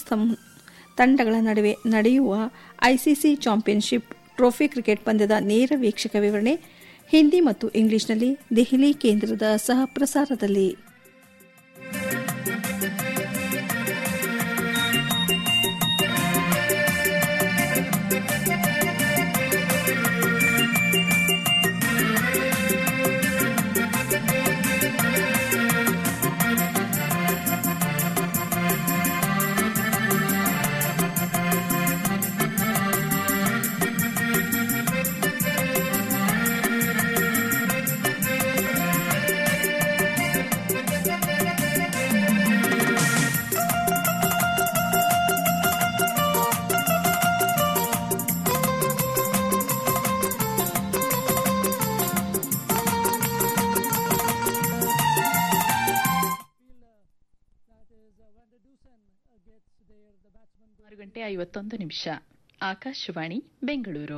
ಸಂ- ತಂಡಗಳ ನಡುವೆ ನಡೆಯುವ ಐಸಿಸಿ ಚಾಂಪಿಯನ್ಶಿಪ್ ಟ್ರೋಫಿ ಕ್ರಿಕೆಟ್ ಪಂದ್ಯದ ನೇರ ವೀಕ್ಷಕ ವಿವರಣೆ ಹಿಂದಿ ಮತ್ತು ಇಂಗ್ಲಿಷ್ನಲ್ಲಿ ದೆಹಲಿ ಕೇಂದ್ರದ ಸಹ ಪ್ರಸಾರದಲ್ಲಿ ಆರು ಗಂಟೆ ಐವತ್ತೊಂದು ನಿಮಿಷ ಆಕಾಶವಾಣಿ ಬೆಂಗಳೂರು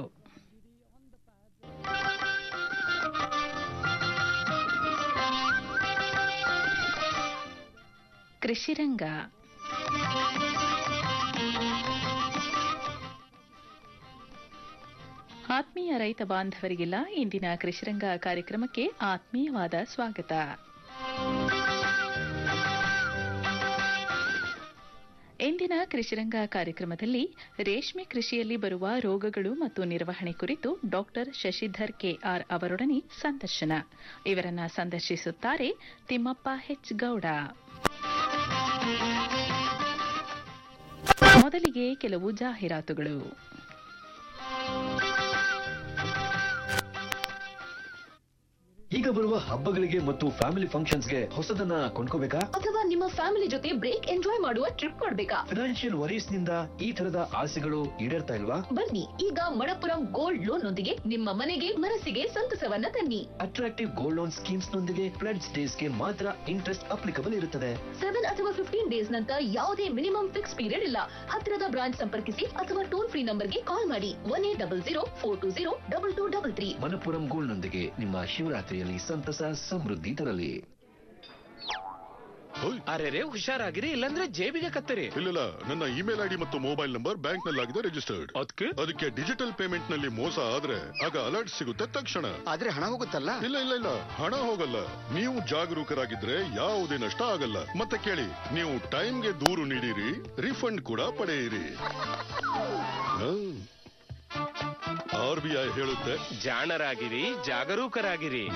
ಕೃಷಿರಂಗ ಆತ್ಮೀಯ ರೈತ ಬಾಂಧವರಿಗೆಲ್ಲ ಇಂದಿನ ಕೃಷಿರಂಗ ಕಾರ್ಯಕ್ರಮಕ್ಕೆ ಆತ್ಮೀಯವಾದ ಸ್ವಾಗತ ಇಂದಿನ ಕೃಷಿರಂಗ ಕಾರ್ಯಕ್ರಮದಲ್ಲಿ ರೇಷ್ಮೆ ಕೃಷಿಯಲ್ಲಿ ಬರುವ ರೋಗಗಳು ಮತ್ತು ನಿರ್ವಹಣೆ ಕುರಿತು ಡಾಕ್ಟರ್ ಶಶಿಧರ್ ಕೆಆರ್ ಅವರೊಡನೆ ಸಂದರ್ಶನ ಇವರನ್ನ ಸಂದರ್ಶಿಸುತ್ತಾರೆ ತಿಮ್ಮಪ್ಪ ಹೆಚ್ ಗೌಡ ಮೊದಲಿಗೆ ಕೆಲವು ಜಾಹೀರಾತುಗಳು ಈಗ ಬರುವ ಹಬ್ಬಗಳಿಗೆ ಮತ್ತು ಫ್ಯಾಮಿಲಿ ಫಂಕ್ಷನ್ಸ್ಗೆ ಹೊಸದನ್ನ ಕೊಂಡ್ಕೋಬೇಕಾ ಅಥವಾ ನಿಮ್ಮ ಫ್ಯಾಮಿಲಿ ಜೊತೆ ಬ್ರೇಕ್ ಎಂಜಾಯ್ ಮಾಡುವ ಟ್ರಿಪ್ ಮಾಡ್ಬೇಕಾ ಫಿನಾನ್ಷಿಯಲ್ ವರೀಸ್ ನಿಂದ ಈ ತರದ ಆಸೆಗಳು ಈಡೇರ್ತಾ ಇಲ್ವಾ ಬನ್ನಿ ಈಗ ಮಣಪುರಂ ಗೋಲ್ಡ್ ಲೋನ್ ನೊಂದಿಗೆ ನಿಮ್ಮ ಮನೆಗೆ ಮನಸ್ಸಿಗೆ ಸಂತಸವನ್ನ ತನ್ನಿ ಅಟ್ರಾಕ್ಟಿವ್ ಗೋಲ್ಡ್ ಲೋನ್ ಸ್ಕೀಮ್ಸ್ ನೊಂದಿಗೆ ಫ್ಲಡ್ ಡೇಸ್ ಗೆ ಮಾತ್ರ ಇಂಟ್ರೆಸ್ಟ್ ಅಪ್ಲಿಕಬಲ್ ಇರುತ್ತದೆ ಸೆವೆನ್ ಅಥವಾ ಫಿಫ್ಟೀನ್ ಡೇಸ್ ನಂತರ ಯಾವುದೇ ಮಿನಿಮಮ್ ಫಿಕ್ಸ್ ಪೀರಿಯಡ್ ಇಲ್ಲ ಹತ್ತಿರದ ಬ್ರಾಂಚ್ ಸಂಪರ್ಕಿಸಿ ಅಥವಾ ಟೋಲ್ ಫ್ರೀ ನಂಬರ್ಗೆ ಕಾಲ್ ಮಾಡಿ one eight double zero four two zero double two double three Manappuram gold ನೊಂದಿಗೆ ನಿಮ್ಮ ಶಿವರಾತ್ರಿಯಲ್ಲಿ ಸಂತಸ ಸಮೃದ್ಧಿ ತರಲಿ ಅರೆ ಹುಷಾರಾಗಿರಿ ಇಲ್ಲಾಂದ್ರೆ ಜೇಬಿಗೆ ಕತ್ತರಿ ಇಲ್ಲ ನನ್ನ ಇಮೇಲ್ ಐಡಿ ಮತ್ತು ಮೊಬೈಲ್ ನಂಬರ್ ಬ್ಯಾಂಕ್ ನಲ್ಲಾಗಿದೆ ರಿಜಿಸ್ಟರ್ಡ್ ಅದಕ್ಕೆ ಅದಕ್ಕೆ ಡಿಜಿಟಲ್ ಪೇಮೆಂಟ್ ನಲ್ಲಿ ಮೋಸ ಆದ್ರೆ ಆಗ ಅಲರ್ಟ್ ಸಿಗುತ್ತೆ ತಕ್ಷಣ ಆದ್ರೆ ಹಣ ಹೋಗುತ್ತಲ್ಲ ಇಲ್ಲ ಇಲ್ಲ ಇಲ್ಲ ಹಣ ಹೋಗಲ್ಲ ನೀವು ಜಾಗರೂಕರಾಗಿದ್ರೆ ಯಾವುದೇ ನಷ್ಟ ಆಗಲ್ಲ ಮತ್ತೆ ಕೇಳಿ ನೀವು ಟೈಮ್ಗೆ ದೂರು ನೀಡಿರಿ ರಿಫಂಡ್ ಕೂಡ ಪಡೆಯಿರಿ ಆರ್ ಬಿ ಐ ಹೇಳುತ್ತೆ ಜಾಣರಾಗಿರಿ ಜಾಗರೂಕರಾಗಿರಿ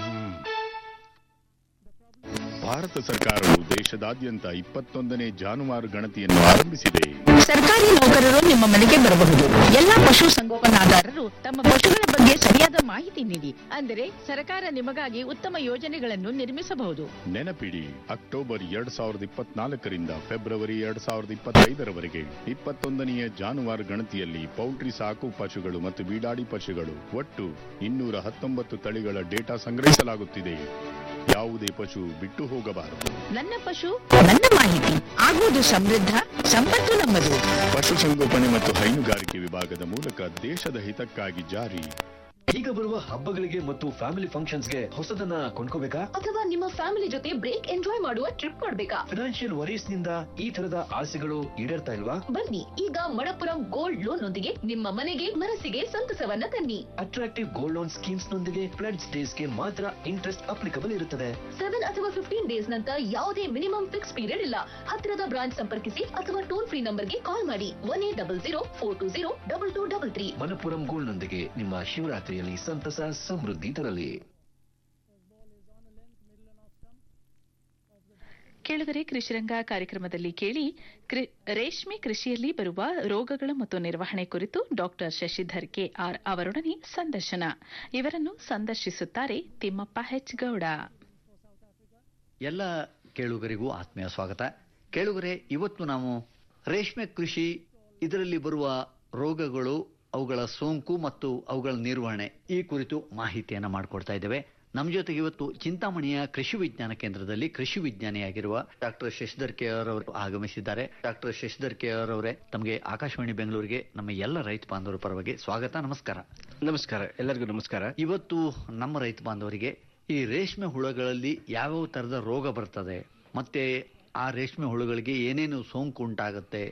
ಭಾರತ ಸರ್ಕಾರವು ದೇಶದಾದ್ಯಂತ ಇಪ್ಪತ್ತೊಂದನೇ ಜಾನುವಾರು ಗಣತಿಯನ್ನು ಆರಂಭಿಸಿದೆ ಸರ್ಕಾರಿ ನೌಕರರು ನಿಮ್ಮ ಮನೆಗೆ ಬರಬಹುದು ಎಲ್ಲಾ ಪಶು ಸಂಗೋಪನಾದಾರರು ತಮ್ಮ ಪಶುಗಳ ಬಗ್ಗೆ ಸರಿಯಾದ ಮಾಹಿತಿ ನೀಡಿ ಅಂದರೆ ಸರ್ಕಾರ ನಿಮಗಾಗಿ ಉತ್ತಮ ಯೋಜನೆಗಳನ್ನು ನಿರ್ಮಿಸಬಹುದು ನೆನಪಿಡಿ ಅಕ್ಟೋಬರ್ ಎರಡ್ ಸಾವಿರದ ಇಪ್ಪತ್ನಾಲ್ಕರಿಂದ ಫೆಬ್ರವರಿ ಎರಡ್ ಸಾವಿರದ ಇಪ್ಪತ್ತೈದರವರೆಗೆ ಇಪ್ಪತ್ತೊಂದನೆಯ ಜಾನುವಾರು ಗಣತಿಯಲ್ಲಿ ಪೌಲ್ಟ್ರಿ ಸಾಕು ಪಶುಗಳು ಮತ್ತು ಬೀಡಾಡಿ ಪಶುಗಳು ಒಟ್ಟು ಇನ್ನೂರ ಹತ್ತೊಂಬತ್ತು ತಳಿಗಳ ಡೇಟಾ ಸಂಗ್ರಹಿಸಲಾಗುತ್ತಿದೆ ಯಾವುದೇ ಪಶು ಬಿಟ್ಟು ಹೋಗಬಾರದು ನನ್ನ ಪಶು ನನ್ನ ಮಾಹಿತಿ ಆಗುವುದು ಸಮೃದ್ಧ ಸಂಪತ್ತು ನಮ್ಮದು ಪಶುಸಂಗೋಪನೆ ಮತ್ತು ಹೈನುಗಾರಿಕೆ ವಿಭಾಗದ ಮೂಲಕ ದೇಶದ ಹಿತಕ್ಕಾಗಿ ಜಾರಿ ಈಗ ಬರುವ ಹಬ್ಬಗಳಿಗೆ ಮತ್ತು ಫ್ಯಾಮಿಲಿ ಫಂಕ್ಷನ್ಸ್ಗೆ ಹೊಸದನ್ನ ಕೊಂಡ್ಕೋಬೇಕಾ ಅಥವಾ ನಿಮ್ಮ ಫ್ಯಾಮಿಲಿ ಜೊತೆ ಬ್ರೇಕ್ ಎಂಜಾಯ್ ಮಾಡುವ ಟ್ರಿಪ್ ಮಾಡ್ಬೇಕಾ ಫಿನಾನ್ಷಿಯಲ್ ವರೀಸ್ ನಿಂದ ಈ ತರದ ಆಸೆಗಳು ಈಡೇರ್ತಾ ಇಲ್ವಾ ಬನ್ನಿ ಈಗ ಮಣಪುರಂ ಗೋಲ್ಡ್ ಲೋನ್ ನೊಂದಿಗೆ ನಿಮ್ಮ ಮನೆಗೆ ಮನಸ್ಸಿಗೆ ಸಂತಸವನ್ನ ತನ್ನಿ ಅಟ್ರಾಕ್ಟಿವ್ ಗೋಲ್ಡ್ ಲೋನ್ ಸ್ಕೀಮ್ಸ್ ನೊಂದಿಗೆ ಫ್ಲಡ್ ಡೇಸ್ ಗೆ ಮಾತ್ರ ಇಂಟ್ರೆಸ್ಟ್ ಅಪ್ಲಿಕಬಲ್ ಇರುತ್ತದೆ ಸೆವೆನ್ ಅಥವಾ ಫಿಫ್ಟೀನ್ ಡೇಸ್ ನಂತರ ಯಾವುದೇ ಮಿನಿಮಮ್ ಫಿಕ್ಸ್ ಪೀರಿಯಡ್ ಇಲ್ಲ ಹತ್ತಿರದ ಬ್ರಾಂಚ್ ಸಂಪರ್ಕಿಸಿ ಅಥವಾ ಟೋಲ್ ಫ್ರೀ ನಂಬರ್ಗೆ ಕಾಲ್ ಮಾಡಿ one eight double zero four two zero double two double three Manappuram gold ನೊಂದಿಗೆ ನಿಮ್ಮ ಶಿವರಾತ್ರಿಯಲ್ಲಿ ಸಂತಸ ಸಮೃದ್ಧಿ ತರಲಿ ಕೇಳಿದರೆ ಕೃಷಿರಂಗ ಕಾರ್ಯಕ್ರಮದಲ್ಲಿ ಕೇಳಿ ಕೃ- ರೇಷ್ಮೆ ಕೃಷಿಯಲ್ಲಿ ಬರುವ ರೋಗಗಳು ಮತ್ತು ನಿರ್ವಹಣೆ ಕುರಿತು ಡಾಕ್ಟರ್ ಶಶಿಧರ್ ಕೆಆರ್ ಅವರೊಡನೆ ಸಂದರ್ಶನ ಇವರನ್ನು ಸಂದರ್ಶಿಸುತ್ತಾರೆ ತಿಮ್ಮಪ್ಪ ಹೆಚ್ ಗೌಡ ಎಲ್ಲ ಕೇಳುಗರಿಗೂ ಆತ್ಮೀಯ ಸ್ವಾಗತ ಕೇಳುಗರೆ ಇವತ್ತು ನಾವು ರೇಷ್ಮೆ ಕೃಷಿ ಇದರಲ್ಲಿ ಬರುವ ರೋಗಗಳು ಅವುಗಳ ಸೋಂಕು ಮತ್ತು ಅವುಗಳ ನಿರ್ವಹಣೆ ಈ ಕುರಿತು ಮಾಹಿತಿಯನ್ನು ಮಾಡಿಕೊಡ್ತಾ ಇದ್ದೇವೆ ನಮ್ಮ ಜೊತೆಗೆ ಇವತ್ತು ಚಿಂತಾಮಣಿಯ ಕೃಷಿ ವಿಜ್ಞಾನ ಕೇಂದ್ರದಲ್ಲಿ ಕೃಷಿ ವಿಜ್ಞಾನಿಯಾಗಿರುವ ಡಾಕ್ಟರ್ ಶಶಿಧರ್ ಕೆ ಆರ್ ಅವರು ಆಗಮಿಸಿದ್ದಾರೆ ಡಾಕ್ಟರ್ ಶಶಿಧರ್ ಕೆ ಆರ್ ಅವರೇ ತಮಗೆ ಆಕಾಶವಾಣಿ ಬೆಂಗಳೂರಿಗೆ ನಮ್ಮ ಎಲ್ಲ ರೈತ ಬಾಂಧವರ ಪರವಾಗಿ ಸ್ವಾಗತ ನಮಸ್ಕಾರ ನಮಸ್ಕಾರ ಎಲ್ಲರಿಗೂ ನಮಸ್ಕಾರ ಇವತ್ತು ನಮ್ಮ ರೈತ ಬಾಂಧವರಿಗೆ ಈ ರೇಷ್ಮೆ ಹುಳಗಳಲ್ಲಿ ಯಾವ್ಯಾವ ತರದ ರೋಗ ಬರ್ತದೆ ಮತ್ತೆ ಆ ರೇಷ್ಮೆ ಹುಳುಗಳಿಗೆ ಏನೇನು ಸೋಂಕು ಉಂಟಾಗುತ್ತೆ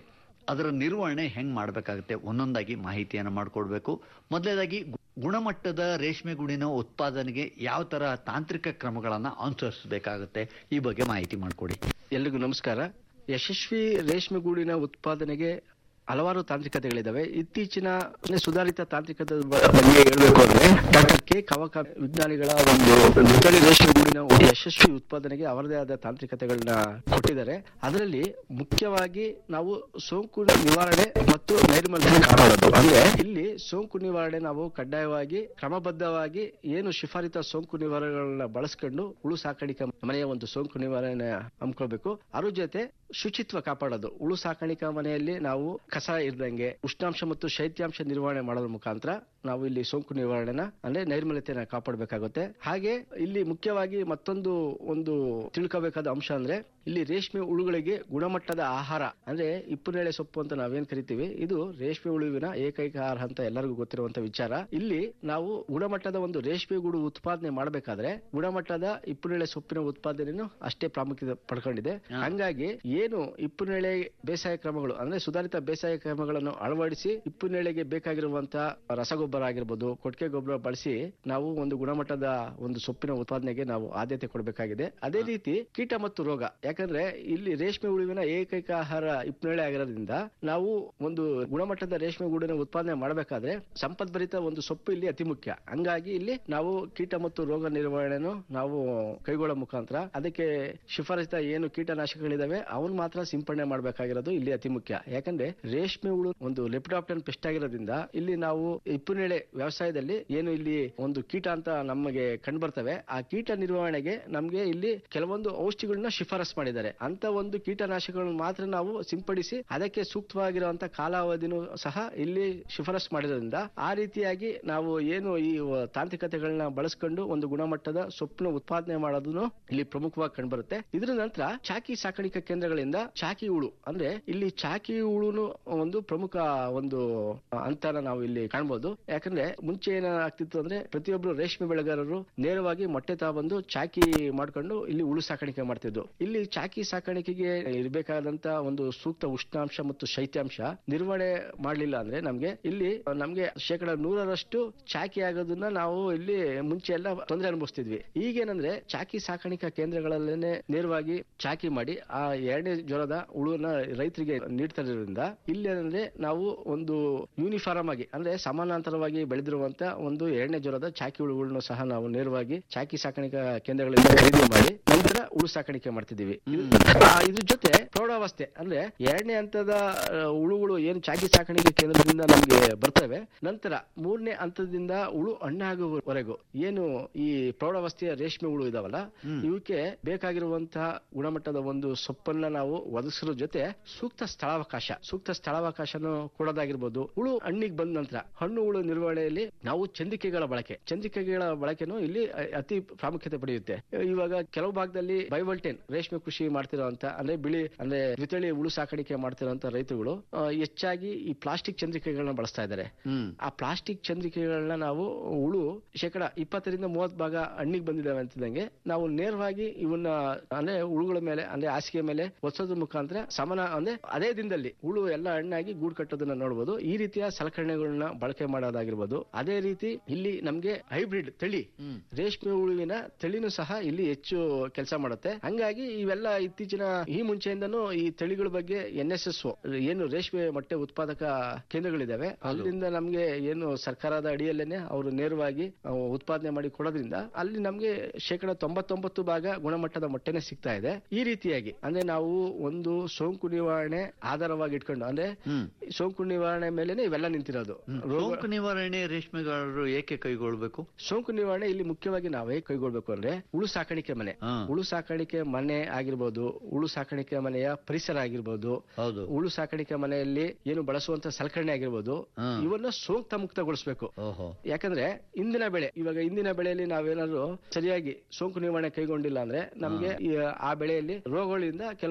ಅದರ ನಿರ್ವಹಣೆ ಹೆಂಗ್ ಮಾಡಬೇಕಾಗುತ್ತೆ ಒಂದೊಂದಾಗಿ ಮಾಹಿತಿಯನ್ನು ಮಾಡಿಕೊಡ್ಬೇಕು ಮೊದಲನೇದಾಗಿ ಗು- ಗುಣಮಟ್ಟದ ರೇಷ್ಮೆ ಗೂಡಿನ ಉತ್ಪಾದನೆಗೆ ಯಾವ ತರ ತಾಂತ್ರಿಕ ಕ್ರಮಗಳನ್ನ ಅನುಸರಿಸಬೇಕಾಗುತ್ತೆ ಈ ಬಗ್ಗೆ ಮಾಹಿತಿ ಮಾಡಿಕೊಡಿ ಎಲ್ರಿಗೂ ನಮಸ್ಕಾರ ಯಶಸ್ವಿ ರೇಷ್ಮೆ ಗೂಡಿನ ಉತ್ಪಾದನೆಗೆ ಹಲವಾರು ತಾಂತ್ರಿಕತೆಗಳಿದಾವೆ ಇತ್ತೀಚಿನ ಅಂದ್ರೆ ಸುಧಾರಿತ ತಾಂತ್ರಿಕತೆ ಬಗ್ಗೆ ಹೇಳಬೇಕು ಅಂದ್ರೆ ಡಾಕ್ಟರ್ ಕೆ ಕವಕ ವಿಜ್ಞಾನಿಗಳ ಒಂದು ನುತಳಿ ರೇಷ್ಮೆ ಗೂಡಿನ ಒಂದು ಯಶಸ್ವಿ ಉತ್ಪಾದನೆಗೆ ಅವರದೇ ಆದ ತಾಂತ್ರಿಕತೆಗಳನ್ನ ಕೊಟ್ಟಿದ್ದಾರೆ ಅದರಲ್ಲಿ ಮುಖ್ಯವಾಗಿ ನಾವು ಸೋಂಕು ನಿವಾರಣೆ ಮತ್ತು ನೈರ್ಮಲ್ಯ ಕಾಪಾಡೋದು ಅಂದ್ರೆ ಇಲ್ಲಿ ಸೋಂಕು ನಿವಾರಣೆ ನಾವು ಕಡ್ಡಾಯವಾಗಿ ಕ್ರಮಬದ್ಧವಾಗಿ ಏನು ಶಿಫಾರಿತ ಸೋಂಕು ನಿವಾರಣೆಗಳನ್ನ ಬಳಸ್ಕೊಂಡು ಹುಳು ಸಾಕಾಣಿಕೆ ಮನೆಯ ಒಂದು ಸೋಂಕು ನಿವಾರಣೆ ಹಮ್ಕೊಳ್ಬೇಕು ಅದ್ರ ಜೊತೆ ಶುಚಿತ್ವ ಕಾಪಾಡೋದು ಹುಳು ಸಾಕಾಣಿಕಾ ಮನೆಯಲ್ಲಿ ನಾವು ಕಸ ಇರ್ದಂಗೆ ಉಷ್ಣಾಂಶ ಮತ್ತು ಶೈತ್ಯಾಂಶ ನಿರ್ವಹಣೆ ಮಾಡೋದ್ರ ಮುಖಾಂತರ ನಾವು ಇಲ್ಲಿ ಸೋಂಕು ನಿವಾರಣೆನ ಅಂದ್ರೆ ನೈರ್ಮಲ್ಯತೆನ ಕಾಪಾಡಬೇಕಾಗುತ್ತೆ ಹಾಗೆ ಇಲ್ಲಿ ಮುಖ್ಯವಾಗಿ ಮತ್ತೊಂದು ಒಂದು ತಿಳ್ಕೋಬೇಕಾದ ಅಂಶ ಅಂದ್ರೆ ಇಲ್ಲಿ ರೇಷ್ಮೆ ಹುಳುಗಳಿಗೆ ಗುಣಮಟ್ಟದ ಆಹಾರ ಅಂದ್ರೆ ಇಪ್ಪನೇಳೆ ಸೊಪ್ಪು ಅಂತ ನಾವೇನ್ ಕರಿತೀವಿ ಇದು ರೇಷ್ಮೆ ಹುಳುವಿನ ಏಕೈಕ ಆಹಾರ ಅಂತ ಎಲ್ಲರಿಗೂ ಗೊತ್ತಿರುವಂತ ವಿಚಾರ ಇಲ್ಲಿ ನಾವು ಗುಣಮಟ್ಟದ ಒಂದು ರೇಷ್ಮೆ ಗೂಡು ಉತ್ಪಾದನೆ ಮಾಡಬೇಕಾದ್ರೆ ಗುಣಮಟ್ಟದ ಇಪ್ಪನೇಳೆ ಸೊಪ್ಪಿನ ಉತ್ಪಾದನೆಯನ್ನು ಅಷ್ಟೇ ಪ್ರಾಮುಖ್ಯತೆ ಪಡ್ಕೊಂಡಿದೆ ಹಂಗಾಗಿ ಏನು ಇಪ್ಪನೇಳೆ ಬೇಸಾಯ ಕ್ರಮಗಳು ಅಂದ್ರೆ ಸುಧಾರಿತ ಬೇಸಾಯ ಕ್ರಮಗಳನ್ನು ಅಳವಡಿಸಿ ಇಪ್ಪನೇಳೆಗೆ ಬೇಕಾಗಿರುವಂತಹ ರಸಗೊಬ್ಬರ ಆಗಿರ್ಬೋದು ಕೊಟ್ಟಿಗೆ ಗೊಬ್ಬರ ಬಳಸಿ ನಾವು ಒಂದು ಗುಣಮಟ್ಟದ ಒಂದು ಸೊಪ್ಪಿನ ಉತ್ಪಾದನೆಗೆ ನಾವು ಆದ್ಯತೆ ಕೊಡಬೇಕಾಗಿದೆ ಅದೇ ರೀತಿ ಕೀಟ ಮತ್ತು ರೋಗ ಯಾಕಂದ್ರೆ ಇಲ್ಲಿ ರೇಷ್ಮೆ ಹುಳುವಿನ ಏಕೈಕ ಆಹಾರ ಇಪ್ಪನೇಳೆ ಆಗಿರೋದ್ರಿಂದ ನಾವು ಒಂದು ಗುಣಮಟ್ಟದ ರೇಷ್ಮೆ ಗೂಡಿನ ಉತ್ಪಾದನೆ ಮಾಡಬೇಕಾದ್ರೆ ಸಂಪದ್ಭರಿತ ಒಂದು ಸೊಪ್ಪು ಇಲ್ಲಿ ಅತಿ ಮುಖ್ಯ ಹಂಗಾಗಿ ಇಲ್ಲಿ ನಾವು ಕೀಟ ಮತ್ತು ರೋಗ ನಿರ್ವಹಣೆಯನ್ನು ನಾವು ಕೈಗೊಳ್ಳೋ ಮುಖಾಂತರ ಅದಕ್ಕೆ ಶಿಫಾರಸಿತ ಏನು ಕೀಟನಾಶಕಗಳಿದಾವೆ ಅವನ್ ಮಾತ್ರ ಸಿಂಪಡಣೆ ಮಾಡಬೇಕಾಗಿರೋದು ಇಲ್ಲಿ ಅತಿ ಮುಖ್ಯ ಯಾಕಂದ್ರೆ ರೇಷ್ಮೆ ಹುಳು ಒಂದು ಲೆಪ್ಟಾಪ್ಟನ್ ಪೆಸ್ಟ್ ಆಗಿರೋದ್ರಿಂದ ಇಲ್ಲಿ ನಾವು ಇಪ್ಪನೇಳೆ ವ್ಯವಸಾಯದಲ್ಲಿ ಏನು ಇಲ್ಲಿ ಒಂದು ಕೀಟ ಅಂತ ನಮಗೆ ಕಂಡು ಬರ್ತವೆ ಆ ಕೀಟ ನಿರ್ವಹಣೆಗೆ ನಮ್ಗೆ ಇಲ್ಲಿ ಕೆಲವೊಂದು ಔಷಧಿಗಳನ್ನ ಶಿಫಾರಸ್ ಮಾಡಿದ್ದಾರೆ ಅಂತ ಒಂದು ಕೀಟನಾಶಕಗಳನ್ನು ಮಾತ್ರ ನಾವು ಸಿಂಪಡಿಸಿ ಅದಕ್ಕೆ ಸೂಕ್ತವಾಗಿರುವಂತ ಕಾಲಾವಧಿನೂ ಸಹ ಇಲ್ಲಿ ಶಿಫಾರಸ್ ಮಾಡಿರೋದ್ರಿಂದ ಆ ರೀತಿಯಾಗಿ ನಾವು ಏನು ಈ ತಾಂತ್ರಿಕತೆಗಳನ್ನ ಬಳಸ್ಕೊಂಡು ಒಂದು ಗುಣಮಟ್ಟದ ಸೊಪ್ಪಿನ ಉತ್ಪಾದನೆ ಮಾಡೋದನ್ನು ಇಲ್ಲಿ ಪ್ರಮುಖವಾಗಿ ಕಂಡುಬರುತ್ತೆ ಇದರ ನಂತರ ಚಾಕಿ ಸಾಕಾಣಿಕಾ ಕೇಂದ್ರಗಳಿಂದ ಚಾಕಿ ಹುಳು ಅಂದ್ರೆ ಇಲ್ಲಿ ಚಾಕಿ ಹುಳುನು ಒಂದು ಪ್ರಮುಖ ಒಂದು ಅಂತಾನ ನಾವು ಇಲ್ಲಿ ಕಾಣ್ಬೋದು ಯಾಕಂದ್ರೆ ಮುಂಚೆ ಏನಾಗ್ತಿತ್ತು ಅಂದ್ರೆ ಪ್ರತಿಯೊಬ್ರು ರೇಷ್ಮೆ ಬೆಳೆಗಾರರು ನೇರವಾಗಿ ಮೊಟ್ಟೆ ಬಂದು ಚಾಕಿ ಮಾಡ್ಕೊಂಡು ಇಲ್ಲಿ ಹುಳು ಸಾಕಾಣಿಕೆ ಮಾಡ್ತಿದ್ರು ಇಲ್ಲಿ ಚಾಕಿ ಸಾಕಾಣಿಕೆಗೆ ಇರಬೇಕಾದಂತ ಒಂದು ಸೂಕ್ತ ಉಷ್ಣಾಂಶ ಮತ್ತು ಶೈತ್ಯಾಂಶ ನಿರ್ವಹಣೆ ಮಾಡ್ಲಿಲ್ಲ ಅಂದ್ರೆ ನಮ್ಗೆ ಇಲ್ಲಿ ನಮ್ಗೆ ಶೇಕಡ ನೂರರಷ್ಟು ಚಾಕಿ ಆಗೋದನ್ನ ನಾವು ಇಲ್ಲಿ ಮುಂಚೆ ಎಲ್ಲ ತೊಂದರೆ ಅನುಭವಿಸ್ತಿದ್ವಿ ಈಗೇನಂದ್ರೆ ಚಾಕಿ ಸಾಕಾಣಿಕಾ ಕೇಂದ್ರಗಳಲ್ಲೇನೆ ನೇರವಾಗಿ ಚಾಕಿ ಮಾಡಿ ಆ ಎರಡನೇ ಜ್ವರದ ಹುಳುವನ್ನ ರೈತರಿಗೆ ನೀಡ್ತಾ ಇರೋದ್ರಿಂದ ಇಲ್ಲಿ ಏನಂದ್ರೆ ನಾವು ಒಂದು ಯೂನಿಫಾರ್ಮ್ ಆಗಿ ಅಂದ್ರೆ ಸಮಾನಾಂತರವಾಗಿ ಬೆಳೆದಿರುವಂತ ಒಂದು ಎರಡನೇ ಜ್ವರದ ಚಾಕಿ ಹುಳುಗಳನ್ನು ಸಹ ನಾವು ನೇರವಾಗಿ ಚಾಕಿ ಸಾಕಾಣಿಕಾ ಕೇಂದ್ರಗಳಿಂದ ಖರೀದಿ ಮಾಡಿ ನಂತರ ಹುಳು ಸಾಕಾಣಿಕೆ ಮಾಡ್ತಿದೀವಿ ಆ, ಇದ್ರ ಜೊತೆ ಪ್ರೌಢಾವಸ್ಥೆ ಅಂದ್ರೆ ಎರಡನೇ ಹಂತದ ಆ, ಹುಳುಗಳು ಏನು ಚಾಕಿ ಸಾಕಾಣಿಕೆ ಕೇಂದ್ರದಿಂದ ನಮ್ಗೆ ಬರ್ತವೆ ನಂತರ ಮೂರನೇ ಹಂತದಿಂದ ಹುಳು ಹಣ್ಣಾಗುವವರೆಗೂ ಏನು ಈ ಪ್ರೌಢಾವಸ್ಥೆಯ ರೇಷ್ಮೆ ಹುಳು ಇದಾವಲ್ಲ ಇವಕ್ಕೆ ಬೇಕಾಗಿರುವಂತಹ ಗುಣಮಟ್ಟದ ಒಂದು ಸೊಪ್ಪನ್ನ ನಾವು ಒದಗಿಸೋ ಜೊತೆ ಸೂಕ್ತ ಸ್ಥಳಾವಕಾಶ ಸೂಕ್ತ ಸ್ಥಳಾವಕಾಶನು ಕೊಡೋದಾಗಿರ್ಬೋದು ಹುಳು ಹಣ್ಣಿಗೆ ಬಂದ ನಂತರ ಹಣ್ಣು ಹುಳು ನಿರ್ವಹಣೆಯಲ್ಲಿ ನಾವು ಚಂದಿಕೆಗಳ ಬಳಕೆ ಚಂದಿಕೆಗಳ ಬಳಕೆನೂ ಇಲ್ಲಿ ಅ- ಅತಿ ಪ್ರಾಮುಖ್ಯತೆ ಪಡೆಯುತ್ತೆ ಇವಾಗ ಕೆಲವು ಭಾಗದಲ್ಲಿ ಬೈವಲ್ಟೇನ್ ರೇಷ್ಮೆ ಕೃಷಿ ಮಾಡ್ತಿರೋಂತ ಅಂದ್ರೆ ಬಿಳಿ ಅಂದ್ರೆ ದ್ವಿತಳಿ ಹುಳು ಸಾಕಾಣಿಕೆ ಮಾಡ್ತಿರೋಂತ ರೈತರುಗಳು ಆ, ಹೆಚ್ಚಾಗಿ ಈ ಪ್ಲಾಸ್ಟಿಕ್ ಚಂದ್ರಿಕೆಗಳನ್ನ ಬಳಸ್ತಾ ಇದ್ದಾರೆ ಆ ಪ್ಲಾಸ್ಟಿಕ್ ಚಂದ್ರಿಕೆಗಳನ್ನ ನಾವು ಹುಳು ಶೇಕಡ ಇಪ್ಪತ್ತರಿಂದ ಮೂವತ್ ಭಾಗ ಹಣ್ಣಿಗೆ ಬಂದಿದ್ದಾವೆ ಅಂತಿದಂಗೆ ನಾವು ನೇರವಾಗಿ ಇವನ್ನ ಅಂದ್ರೆ ಹುಳುಗಳ ಮೇಲೆ ಅಂದ್ರೆ ಹಾಸಿಗೆ ಮೇಲೆ ಒತ್ಸೋದ್ರ ಮುಖಾಂತರ ಸಮನ ಅಂದ್ರೆ ಅದೇ ದಿನದಲ್ಲಿ ಹುಳು ಎಲ್ಲ ಹಣ್ಣಾಗಿ ಗೂಡು ಕಟ್ಟೋದನ್ನ ನೋಡಬಹುದು ಈ ರೀತಿಯ ಸಲಕರಣೆಗಳನ್ನ ಬಳಕೆ ಮಾಡೋದಾಗಿರ್ಬೋದು ಅದೇ ರೀತಿ ಇಲ್ಲಿ ನಮ್ಗೆ ಹೈಬ್ರಿಡ್ ತಳಿ ರೇಷ್ಮೆ ಹುಳುವಿನ ತಳಿನೂ ಸಹ ಇಲ್ಲಿ ಹೆಚ್ಚು ಕೆಲಸ ಮಾಡುತ್ತೆ ಹಂಗಾಗಿ ಇವೆಲ್ಲ ಇತ್ತೀಚಿನ ಈ ಮುಂಚೆಯಿಂದನೂ ಈ ತಳಿಗಳ ಬಗ್ಗೆ ಎನ್ ಎಸ್ ಎಸ್ ಏನು ರೇಷ್ಮೆ ಮೊಟ್ಟೆ ಉತ್ಪಾದಕ ಕೇಂದ್ರಗಳಿದಾವೆ ಅಲ್ಲಿಂದ ನಮ್ಗೆ ಏನು ಸರ್ಕಾರದ ಅಡಿಯಲ್ಲೇನೆ ಅವರು ನೇರವಾಗಿ ಆ, ಉತ್ಪಾದನೆ ಮಾಡಿ ಕೊಡೋದ್ರಿಂದ ಅಲ್ಲಿ ನಮ್ಗೆ ಶೇಕಡ ತೊಂಬತ್ತೊಂಬತ್ತು ಭಾಗ ಗುಣಮಟ್ಟದ ಮೊಟ್ಟೆನೆ ಸಿಗ್ತಾ ಇದೆ ಈ ರೀತಿಯಾಗಿ ಅಂದ್ರೆ ನಾವು ಒಂದು ಸೋಂಕು ನಿವಾರಣೆ ಆಧಾರವಾಗಿ ಇಟ್ಕೊಂಡು ಅಂದ್ರೆ ಸೋಂಕು ನಿವಾರಣೆ ಮೇಲೆನೆ ಇವೆಲ್ಲ ನಿಂತಿರೋದು ರೋಗ- ಸೋಂಕು ನಿವಾರಣೆ ರೇಷ್ಮೆಗಾರರು ಏಕೆ ಕೈಗೊಳ್ಬೇಕು ಸೋಂಕು ನಿವಾರಣೆ ಇಲ್ಲಿ ಮುಖ್ಯವಾಗಿ ನಾವೇ ಕೈಗೊಳ್ಬೇಕು ಅಂದ್ರೆ ಹುಳು ಸಾಕಾಣಿಕೆ ಮನೆ ಹುಳು ಸಾಕಾಣಿಕೆ ಮನೆ ಆಗಿರ್ಬೋದು ಹುಳು ಸಾಕಾಣಿಕೆ ಮನೆಯ ಪರಿಸರ ಆಗಿರ್ಬೋದು ಹೌದು ಹುಳು ಸಾಕಾಣಿಕೆ ಮನೆಯಲ್ಲಿ ಏನು ಬಳಸುವಂತ ಸಲಕರಣೆ ಆಗಿರ್ಬೋದು ಇವನ್ನ ಸೋಂಕ್ತ ಮುಕ್ತಗೊಳಿಸಬೇಕು ಯಾಕಂದ್ರೆ ಇಂದಿನ ಬೆಳೆ ಇವಾಗ ಇಂದಿನ ಬೆಳೆಯಲ್ಲಿ ನಾವೇನಾದ್ರು ಸರಿಯಾಗಿ ಸೋಂಕು ನಿವಾರಣೆ ಕೈಗೊಂಡಿಲ್ಲ ಅಂದ್ರೆ ನಮ್ಗೆ ಈ ಆ ಬೆಳೆಯಲ್ಲಿ ರೋಗಗಳಿಂದ ಕೆಲವೊಂದು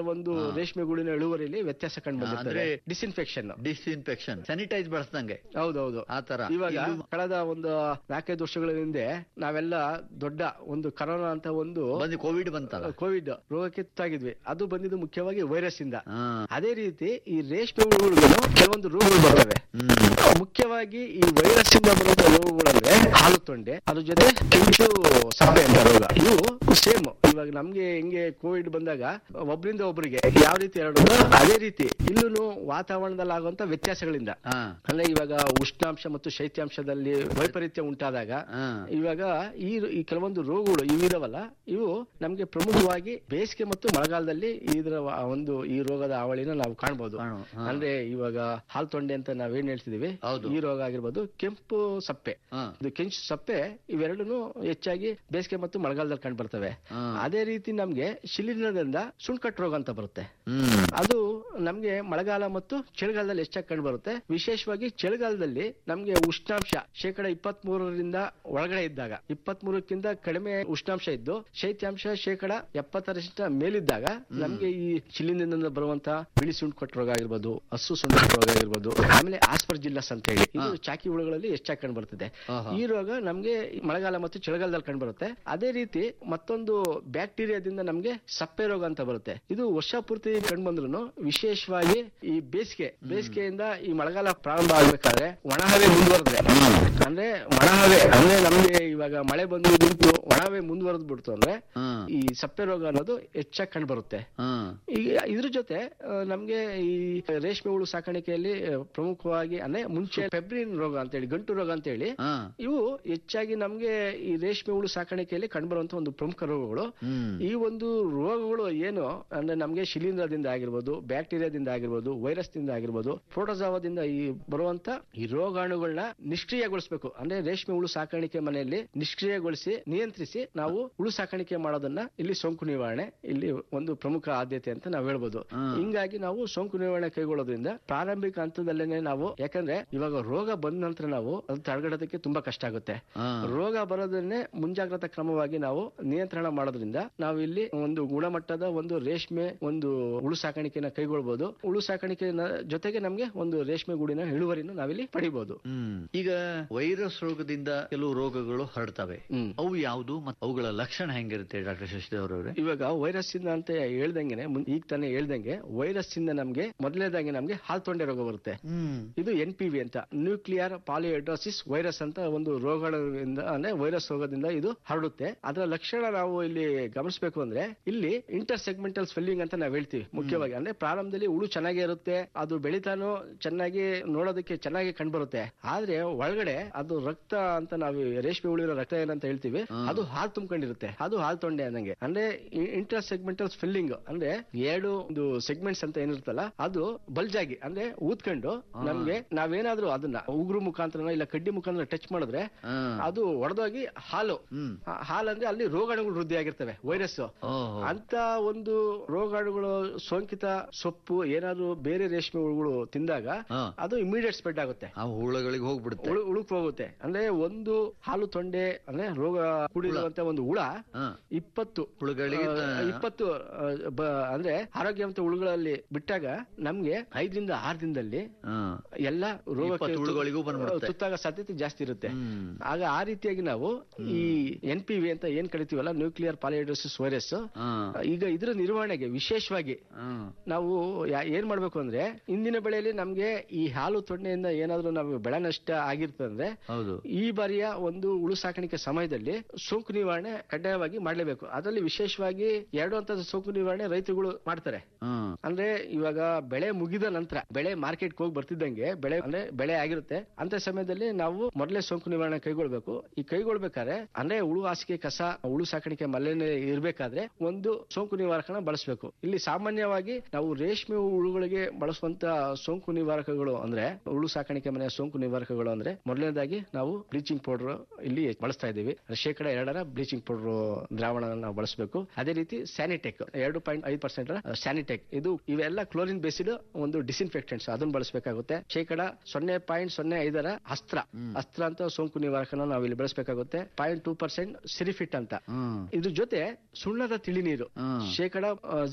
ಒಂದು ರೇಷ್ಮೆ ಗೂಡಿನ ಇಳುವರಿಯಲ್ಲಿ ವ್ಯತ್ಯಾಸ ಕಂಡು ಬಂದಿರ್ತದೆ ಅಂದ್ರೆ ಡಿಸ್ಇನ್ಫೆಕ್ಷನ್ ಡಿಸ್ಇನ್ಫೆಕ್ಷನ್ ಸ್ಯಾನಿಟೈಸ್ ಬಳಸ್ದಂಗೆ ಹೌದೌದು ಆ ತರ ಇವಾಗ ಇಲ್ಲೂ ಕಳೆದ ಒಂದು ನಾಲ್ಕೈದು ವರ್ಷಗಳ ಹಿಂದೆ ನಾವೆಲ್ಲ ದೊಡ್ಡ ಒಂದು ಕರೋನಾ ಅಂತ ಒಂದು ಬಂದು ಕೋವಿಡ್ ಬಂತಲ್ಲ ಕೋವಿಡ್ ರೋಗಕ್ಕೆ ತುತ್ತಾಗಿದ್ವಿ ಅದು ಬಂದಿದ್ದು ಮುಖ್ಯವಾಗಿ ವೈರಸ್ ಇಂದ ಹಾ. ಅದೇ ರೀತಿ ಈ ರೇಷ್ಮೆ ಹುಳುಗಳಿಗೂ ಕೆಲವೊಂದು ರೋಗಗಳು ಬರ್ತವೆ ಹ್ಮ್ ಮುಖ್ಯವಾಗಿ ಈ ವೈರಸ್ ಇಂದ ಬರುವಂತ ರೋಗಗಳಂದ್ರೆ ಹಾಲು ತೊಂಡೆ ಅದ್ರ ಜೊತೆ ಕೆಂಚು ಸಪ್ಪೆ ಅಂತ ರೋಗ ಇವು ಸೇಮ್ ಇವಾಗ ನಮ್ಗೆ ಹೆಂಗೆ ಕೋವಿಡ್ ಬಂದಾಗ ಒಬ್ರಿಂದ ಒಬ್ರಿಗೆ ಯಾವ ರೀತಿ ಹರಡೋದು ಅದೇ ರೀತಿ ಇಲ್ಲೂ ವಾತಾವರಣದಲ್ಲಿ ಆಗುವಂತ ವ್ಯತ್ಯಾಸಗಳಿಂದ ಹಾ ಅಂದ್ರೆ ಇವಾಗ ಉಷ್ಣಾಂಶ ಮತ್ತು ಶೈತ್ಯಾಂಶದಲ್ಲಿ ವೈಪರೀತ್ಯ ಉಂಟಾದಾಗ ಹಾ. ಇವಾಗ ಈ ಈ ಕೆಲವೊಂದು ರೋಗಗಳು ಇವಿದಾವಲ್ಲ ಇವು ನಮ್ಗೆ ಪ್ರಮುಖವಾಗಿ ಬೇಸಿಗೆ ಮತ್ತು ಮಳೆಗಾಲದಲ್ಲಿ ಇದರ ವ- ಒಂದು ಈ ರೋಗದ ಹಾವಳಿನ ನಾವು ಕಾಣಬಹುದು ಕಾಣು, ಹಾ. ಅಂದ್ರೆ ಇವಾಗ ಹಾಲ್ ತೊಂಡೆ ಅಂತ ನಾವೇನ್ ಹೇಳ್ತಿದೀವಿ ಹೌದು. ಈ ರೋಗ ಆಗಿರ್ಬೋದು ಕೆಂಪು ಸಪ್ಪೆ ಹಾ. ಇದು ಕೆಂಚು ಸಪ್ಪೆ ಇವೆರಡೂ ಹೆಚ್ಚಾಗಿ ಬೇಸಿಗೆ ಮತ್ತು ಮಳೆಗಾಲದಲ್ಲಿ ಕಂಡು ಬರ್ತವೆ ಹಾ. ಅದೇ ರೀತಿ ನಮ್ಗೆ ಶಿಲೀಂಧ್ರದಿಂದ ಸುಣ್ಕಟ್ ರೋಗ ಅಂತ ಬರುತ್ತೆ ಹ್ಮ್ ಅದು ನಮ್ಗೆ ಮಳೆಗಾಲ ಮತ್ತು ಚಳಿಗಾಲದಲ್ಲಿ ಹೆಚ್ಚಾಗಿ ಕಂಡು ಬರುತ್ತೆ ವಿಶೇಷವಾಗಿ ಚಳಿಗಾಲದಲ್ಲಿ ನಮ್ಗೆ ಉಷ್ಣಾಂಶ ಶೇಕಡ ಇಪ್ಪತ್ತ್ ಮೂರರಿಂದ ಒಳಗಡೆ ಇದ್ದಾಗ ಇಪ್ಪತ್ತ್ ಮೂರಕ್ಕಿಂತ ಕಡಿಮೆ ಉಷ್ಣಾಂಶ ಇದ್ದು ಶೈತ್ಯಾಂಶ ಶೇಕಡ ಎಪ್ಪತ್ತರಷ್ಟ ಮೇಲಿದ್ದಾಗ ನಮ್ಗೆ ಈ ಶಿಲೀಂಧ್ರದಿಂದ ಬರುವಂತ ಬಿಳಿ ಸುಂಟು ರೋಗ ಆಗಿರ್ಬೋದು ಹಸು ಸುಂಟು ರೋಗ ಆಗಿರ್ಬೋದು ಆಮೇಲೆ ಆಸ್ಪರ್ಜಿಲ್ಲಸ್ ಅಂತ ಹೇಳಿ ಇದು ಚಾಕಿ ಹುಳುಗಳಲ್ಲಿ ಹೆಚ್ಚಾಗಿ ಕಂಡು ಬರ್ತದೆ ಆಹಾ. ಈ ರೋಗ ನಮ್ಗೆ ಮಳೆಗಾಲ ಮತ್ತು ಚಳಿಗಾಲದಲ್ಲಿ ಕಂಡು ಬರುತ್ತೆ ಅದೇ ರೀತಿ ಮತ್ತೊಂದು ಬ್ಯಾಕ್ಟೀರಿಯಾದಿಂದ ನಮ್ಗೆ ಸಪ್ಪೆ ರೋಗ ಅಂತ ಬರುತ್ತೆ ಇದು ವರ್ಷ ಪೂರ್ತಿ ಕಂಡು ಬಂದ್ರು ವಿಶೇಷವಾಗಿ ಈ ಬೇಸಿಗೆ ಬೇಸಿಗೆಯಿಂದ ಈ ಮಳೆಗಾಲ ಪ್ರಾರಂಭ ಆಗ್ಬೇಕಾದ್ರೆ ಒಣಹವೆ ಮುಂದುವರೆದ್ರೆ ಅಂದ್ರೆ ಒಣಹವೆ ಅಂದ್ರೆ ನಮ್ಗೆ ಇವಾಗ ಮಳೆ ಬಂದು ನಿಂತು ಒಣಹವೆ ಮುಂದುವರೆದ್ ಬಿಡ್ತು ಅಂದ್ರೆ ಹಾ. ಈ ಸಪ್ಪೆ ರೋಗ ಅನ್ನೋದು ಹೆಚ್ಚಾಗಿ ಕಂಡು ಬರುತ್ತೆ ಹಾ. ಈಗ ಇದ್ರ ಜೊತೆ ಆ, ನಮ್ಗೆ ಈ ರೇಷ್ಮೆ ಹುಳು ಸಾಕಾಣಿಕೆಯಲ್ಲಿ ಆ, ಪ್ರಮುಖವಾಗಿ ಅಂದ್ರೆ ಮುಂಚೆ ಫೆಬ್ರಿನ್ ರೋಗ ಅಂತ ಹೇಳಿ ಗಂಟು ರೋಗ ಅಂತ ಹೇಳಿ ಹಾ. ಇವು ಹೆಚ್ಚಾಗಿ ನಮ್ಗೆ ಈ ರೇಷ್ಮೆ ಹುಳು ಸಾಕಾಣಿಕೆಯಲ್ಲಿ ಕಂಡುಬರುವಂತ ಒಂದು ಪ್ರಮುಖ ರೋಗಗಳು ಹ್ಮ್. ಈ ಒಂದು ರೋಗಗಳು ಏನು ಅಂದ್ರೆ ನಮ್ಗೆ ಶಿಲೀಂಧ್ರದಿಂದ ಆಗಿರ್ಬೋದು ಬ್ಯಾಕ್ಟೀರಿಯಾದಿಂದ ಆಗಿರ್ಬೋದು ವೈರಸ್ ದಿಂದ ಆಗಿರ್ಬೋದು ಪ್ರೋಟೋಜಾವದಿಂದ ಈ ಬರುವಂತ ಈ ರೋಗಾಣುಗಳನ್ನ ನಿಷ್ಕ್ರಿಯಗೊಳಿಸಬೇಕು ಅಂದ್ರೆ ರೇಷ್ಮೆ ಹುಳು ಸಾಕಾಣಿಕೆ ಮನೆಯಲ್ಲಿ ನಿಷ್ಕ್ರಿಯಗೊಳಿಸಿ ನಿಯಂತ್ರಿಸಿ ನಾವು ಹುಳು ಸಾಕಾಣಿಕೆ ಮಾಡೋದನ್ನ ಇಲ್ಲಿ ಸೋಂಕು ನಿವಾರಣೆ ಇಲ್ಲಿ ಒಂದು ಪ್ರಮುಖ ಆದ್ಯತೆ ಅಂತ ನಾವು ಹೇಳ್ಬೋದು ಹ್ಮ್. ಹಿಂಗಾಗಿ ನಾವು ಸೋಂಕು ನಿವಾರಣೆ ಕೈಗೊಳ್ಳೋದ್ರಿಂದ ಪ್ರಾರಂಭಿಕ ಹಂತದಲ್ಲೇನೆ ನಾವು ಯಾಕಂದ್ರೆ ಇವಾಗ ರೋಗ ಬಂದ ನಂತರ ನಾವು ಅದು ತಡೆಗಟ್ಟೋದಕ್ಕೆ ತುಂಬಾ ಕಷ್ಟ ಆಗುತ್ತೆ ಹಾ. ರೋಗ ಬರೋದನ್ನೇ ಮುಂಜಾಗ್ರತಾ ಕ್ರಮವಾಗಿ ನಾವು ನಿಯಂತ್ರಣ ಮಾಡೋದ್ರಿಂದ ನಾವು ಇಲ್ಲಿ ಒಂದು ಗುಣಮಟ್ಟದ ಒಂದು ರೇಷ್ಮೆ ಒಂದು ಹುಳು ಸಾಕಾಣಿಕೆನ ಕೈಗೊಳ್ಬಹುದು ಹುಳು ಸಾಕಾಣಿಕೆ ಜೊತೆಗೆ ನಮ್ಗೆ ಒಂದು ರೇಷ್ಮೆ ಗೂಡಿನ ಇಳುವರಿನ ನಾವಿಲ್ಲಿ ಪಡಿಬಹುದು ಹ್ಮ್. ಈಗ ವೈರಸ್ ರೋಗದಿಂದ ಕೆಲವು ರೋಗಗಳು ಹರಡ್ತವೆ ಹ್ಮ್. ಅವು ಯಾವುದು ಮತ್ತು ಅವುಗಳ ಲಕ್ಷಣ ಹೆಂಗಿರುತ್ತೆ ಡಾಕ್ಟರ್ ಶಶಿಧರ್ ಅವರೇ ಇವಾಗ ವೈರಸ್ ಇಂದ ಅಂತ ಹೇಳ್ದಂಗೆನೆ ಮುನ್- ಈಗ ತಾನೇ ಹೇಳ್ದಂಗೆ ವೈರಸ್ ಇಂದ ನಮ್ಗೆ ಮೊದಲನೇದಾಗಿ ನಮ್ಗೆ ಹಾಲ್ ತೊಂಡೆ ರೋಗ ಬರುತ್ತೆ ಹ್ಮ್ ಇದು ಎನ್ ಪಿ ವಿ ಅಂತ ನ್ಯೂಕ್ಲಿಯರ್ ಪಾಲಿಹೈಡ್ರೋಸಿಸ್ ವೈರಸ್ ಅಂತ ಒಂದು ರೋಗಗಳಿಂದ ಅಂದ್ರೆ ವೈರಸ್ ರೋಗದಿಂದ ಇದು ಹರಡುತ್ತೆ ಅದರ ಲಕ್ಷಣ ನಾವು ಇಲ್ಲಿ ಗಮನಿಸಬೇಕು ಅಂದ್ರೆ ಇಲ್ಲಿ ಇಂಟರ್ ಸೆಗ್ಮೆಂಟಲ್ ಸ್ವೆಲ್ಲಿಂಗ್ ಅಂತ ನಾವ್ ಹೇಳ್ತೀವಿ ಮುಖ್ಯವಾಗಿ ಅಂದ್ರೆ ಪ್ರಾರಂಭದಲ್ಲಿ ಹುಳು ಚೆನ್ನಾಗೇ ಇರುತ್ತೆ ಅದು ಬೆಳಿತಾನು ಚೆನ್ನಾಗಿ ನೋಡೋದಕ್ಕೆ ಚೆನ್ನಾಗಿ ಕಂಡುಬರುತ್ತೆ ಆದ್ರೆ ಒಳಗಡೆ ಅದು ರಕ್ತ ಅಂತ ನಾವು ರೇಷ್ಮೆ ಹುಳಿರೋ ರಕ್ತ ಏನಂತ ಹೇಳ್ತೀವಿ ಅದು ಹಾಲು ತುಂಬಿಕೊಂಡಿರುತ್ತೆ ಅದು ಹಾಲು ತೊಂಡೆ ಅನ್ನಂಗೆ ಅಂದ್ರೆ ಇಂಟರ್ ಸೆಗ್ಮೆಂಟಲ್ ಸ್ವೆಲ್ಲಿಂಗ್ ಅಂದ್ರೆ ಎರಡು ಒಂದು ಸೆಗ್ಮೆಂಟ್ಸ್ ಅಂತ ಏನಿರುತ್ತಲ್ಲ ಅದು ಬಲ್ಜಾಗಿ ಅಂದ್ರೆ ಊದ್ಕೊಂಡು ನಮ್ಗೆ ನಾವೇನಾದ್ರೂ ಅದನ್ನ ಉಗುರು ಮುಖಾಂತರ ಇಲ್ಲ ಕಡ್ಡಿ ಮುಖಾಂತರ ಟಚ್ ಮಾಡಿದ್ರೆ ಹಾ. ಅದು ಒಡೆದೋಗಿ ಹಾಲು ಹ್ಮ್. ಆ ಹಾಲಂದ್ರೆ ಅಲ್ಲಿ ರೋಗಾಣುಗಳು ವೃದ್ಧಿ ಆಗಿರ್ತವೆ ವೈರಸ್ ಓಹೋ. ಅಂತ ಒಂದು ರೋಗಾಣುಗಳು ಸೋಂಕಿತ ಸೊಪ್ಪು ಏನಾದ್ರು ಬೇರೆ ರೇಷ್ಮೆ ಹುಳುಗಳು ತಿಂದಾಗ ಹಾ. ಅದು ಇಮಿಡಿಯೇಟ್ ಸ್ಪ್ರೆಡ್ ಆಗುತ್ತೆ ಆ ಹುಳಗಳಿಗೆ ಹೋಗ್ಬಿಡುತ್ತೆ ಉಳು ಉಳುಕ್ ಹೋಗುತ್ತೆ ಅಂದ್ರೆ ಒಂದು ಹಾಲು ತೊಂಡೆ ಅಂದ್ರೆ ರೋಗ ಕೂಡಿರುವಂತ ಒಂದು ಹುಳ ಹಾ. ಇಪ್ಪತ್ತು ಹುಳುಗಳಿಗೆ ಆ, ತ- ಇಪ್ಪತ್ತು ಆ, ಬ- ಅಂದ್ರೆ ಆರೋಗ್ಯವಂತ ಹುಳುಗಳಲ್ಲಿ ಬಿಟ್ಟಾಗ ನಮ್ಗೆ ಐದರಿಂದ ಆರು ದಿನದಲ್ಲಿ ಹಾ. ಎಲ್ಲ ರೋಗಕ್ಕೆ ಇಪ್ಪತ್ತು ಹುಳುಗಳಿಗೂ ಬಂದ್ಬಿಡುತ್ತೆ. ತುತ್ತಾಗೋ ಸಾಧ್ಯತೆ ಜಾಸ್ತಿ ಇರುತ್ತೆ ಹ್ಮ್. ಆಗ ಆ ರೀತಿಯಾಗಿ ನಾವು ಈ ಎನ್ ಪಿ ವಿ ಅಂತ ಏನ್ ಕರಿತೀವಲ್ಲ ನ್ಯೂಕ್ಲಿಯರ್ ಪಾಲಿಹೈಡ್ರೋಸಿಸ್ ವೈರಸ್ ಹಾ. ಈಗ ಇದ್ರ ನಿರ್ವಹಣೆಗೆ ವಿಶೇಷವಾಗಿ ಹಾ. ನಾವು ಯಾ- ಏನ್ ಮಾಡ್ಬೇಕು ಅಂದ್ರೆ ಇಂದಿನ ಬೆಳೆಯಲ್ಲಿ ನಮ್ಗೆ ಈ ಹಾಲು ತೊಂಡೆಯಿಂದ ಏನಾದ್ರೂ ನಮ್ಗೆ ಬೆಳೆ ನಷ್ಟ ಆಗಿರ್ತಂದ್ರೆ ಹೌದು ಈ ಬಾರಿಯ ಒಂದು ಹುಳು ಸಾಕಾಣಿಕೆ ಸಮಯದಲ್ಲಿ ಸೋಂಕು ನಿವಾರಣೆ ಕಡ್ಡಾಯವಾಗಿ ಮಾಡಲೇಬೇಕು ಅದರಲ್ಲಿ ವಿಶೇಷವಾಗಿ ಎರಡು ಹಂತದ ಸೋಂಕು ನಿವಾರಣೆ ರೈತರುಗಳು ಮಾಡ್ತಾರೆ ಹಾ. ಅಂದ್ರೆ ಇವಾಗ ಬೆಳೆ ಮುಗಿದ ನಂತರ ಬೆಳೆ ಮಾರ್ಕೆಟ್ ಹೋಗಿ ಬರ್ತಿದ್ದಂಗೆ ಬೆಳೆ ಅಂದ್ರೆ ಬೆಳೆ ಆಗಿರುತ್ತೆ ಅಂತ ಸಮಯದಲ್ಲಿ ನಾವು ಮೊದಲೇ ಸೋಂಕು ನಿವಾರಣೆ ಕೈಗೊಳ್ಬೇಕು ಈ ಕೈಗೊಳ್ಬೇಕಾದ್ರೆ ಅಂದ್ರೆ ಹುಳು ಹಾಸಿಗೆ ಕಸ ಹುಳು ಸಾಕಾಣಿಕೆ ಮಲ್ಲೆನೆ ಇರ್ಬೇಕಾದ್ರೆ ಒಂದು ಸೋಂಕು ನಿವಾರಕನ ಬಳಸಬೇಕು ಇಲ್ಲಿ ಸಾಮಾನ್ಯವಾಗಿ ನಾವು ರೇಷ್ಮೆ ಹುಳುಗಳಿಗೆ ಬಳಸುವಂತ ಸೋಂಕು ನಿವಾರಕಗಳು ಅಂದ್ರೆ ಹುಳು ಸಾಕಾಣಿಕೆ ಮನೆಯ ಸೋಂಕು ನಿವಾರಕಗಳು ಅಂದ್ರೆ ಮೊದಲನೇದಾಗಿ ನಾವು ಬ್ಲೀಚಿಂಗ್ ಪೌಡರ್ ಇಲ್ಲಿ ಬಳಸ್ತಾ ಇದ್ದೀವಿ ಶೇಕಡ ಎರಡರ ಬ್ಲೀಚಿಂಗ್ ಪೌಡರ್ ದ್ರಾವಣ ನಾವು ಬಳಸಬೇಕು ಅದೇ ರೀತಿ ಸ್ಯಾನಿಟೆಕ್ ಎರಡು ಪಾಯಿಂಟ್ ಐದು ಪರ್ಸೆಂಟ್ ಸ್ಯಾನಿಟೆಕ್ ಇದು ಇವೆಲ್ಲ ಕ್ಲೋರಿನ್ ಬೇಸಿಡ್ ಒಂದು ಡಿಸ್ಇನ್ಫೆಕ್ಟೆಂಟ್ಸ್ ಅದನ್ನ ಬಳಸಬೇಕಾಗುತ್ತೆ ಶೇಕಡ ಸೊನ್ನೆ ಪಾಯಿಂಟ್ ಸೊನ್ನೆ ಐದರ ಅಸ್ತ್ರ ಅಸ್ತ್ರ ಅಂತ ಸೋಂಕು ನಿವಾರಕನ ನಾವು ಇಲ್ಲಿ ಬಳಸಬೇಕಾಗುತ್ತೆ ಪಾಯಿಂಟ್ ಟೂ ಪರ್ಸೆಂಟ್ ಸಿರಿಫಿಟ್ ಅಂತ ಹ್ಮ್. ಇದ್ರ ಜೊತೆ ಸುಣ್ಣದ ತಿಳಿ ನೀರು ಹ್ಮ್. ಶೇಕಡ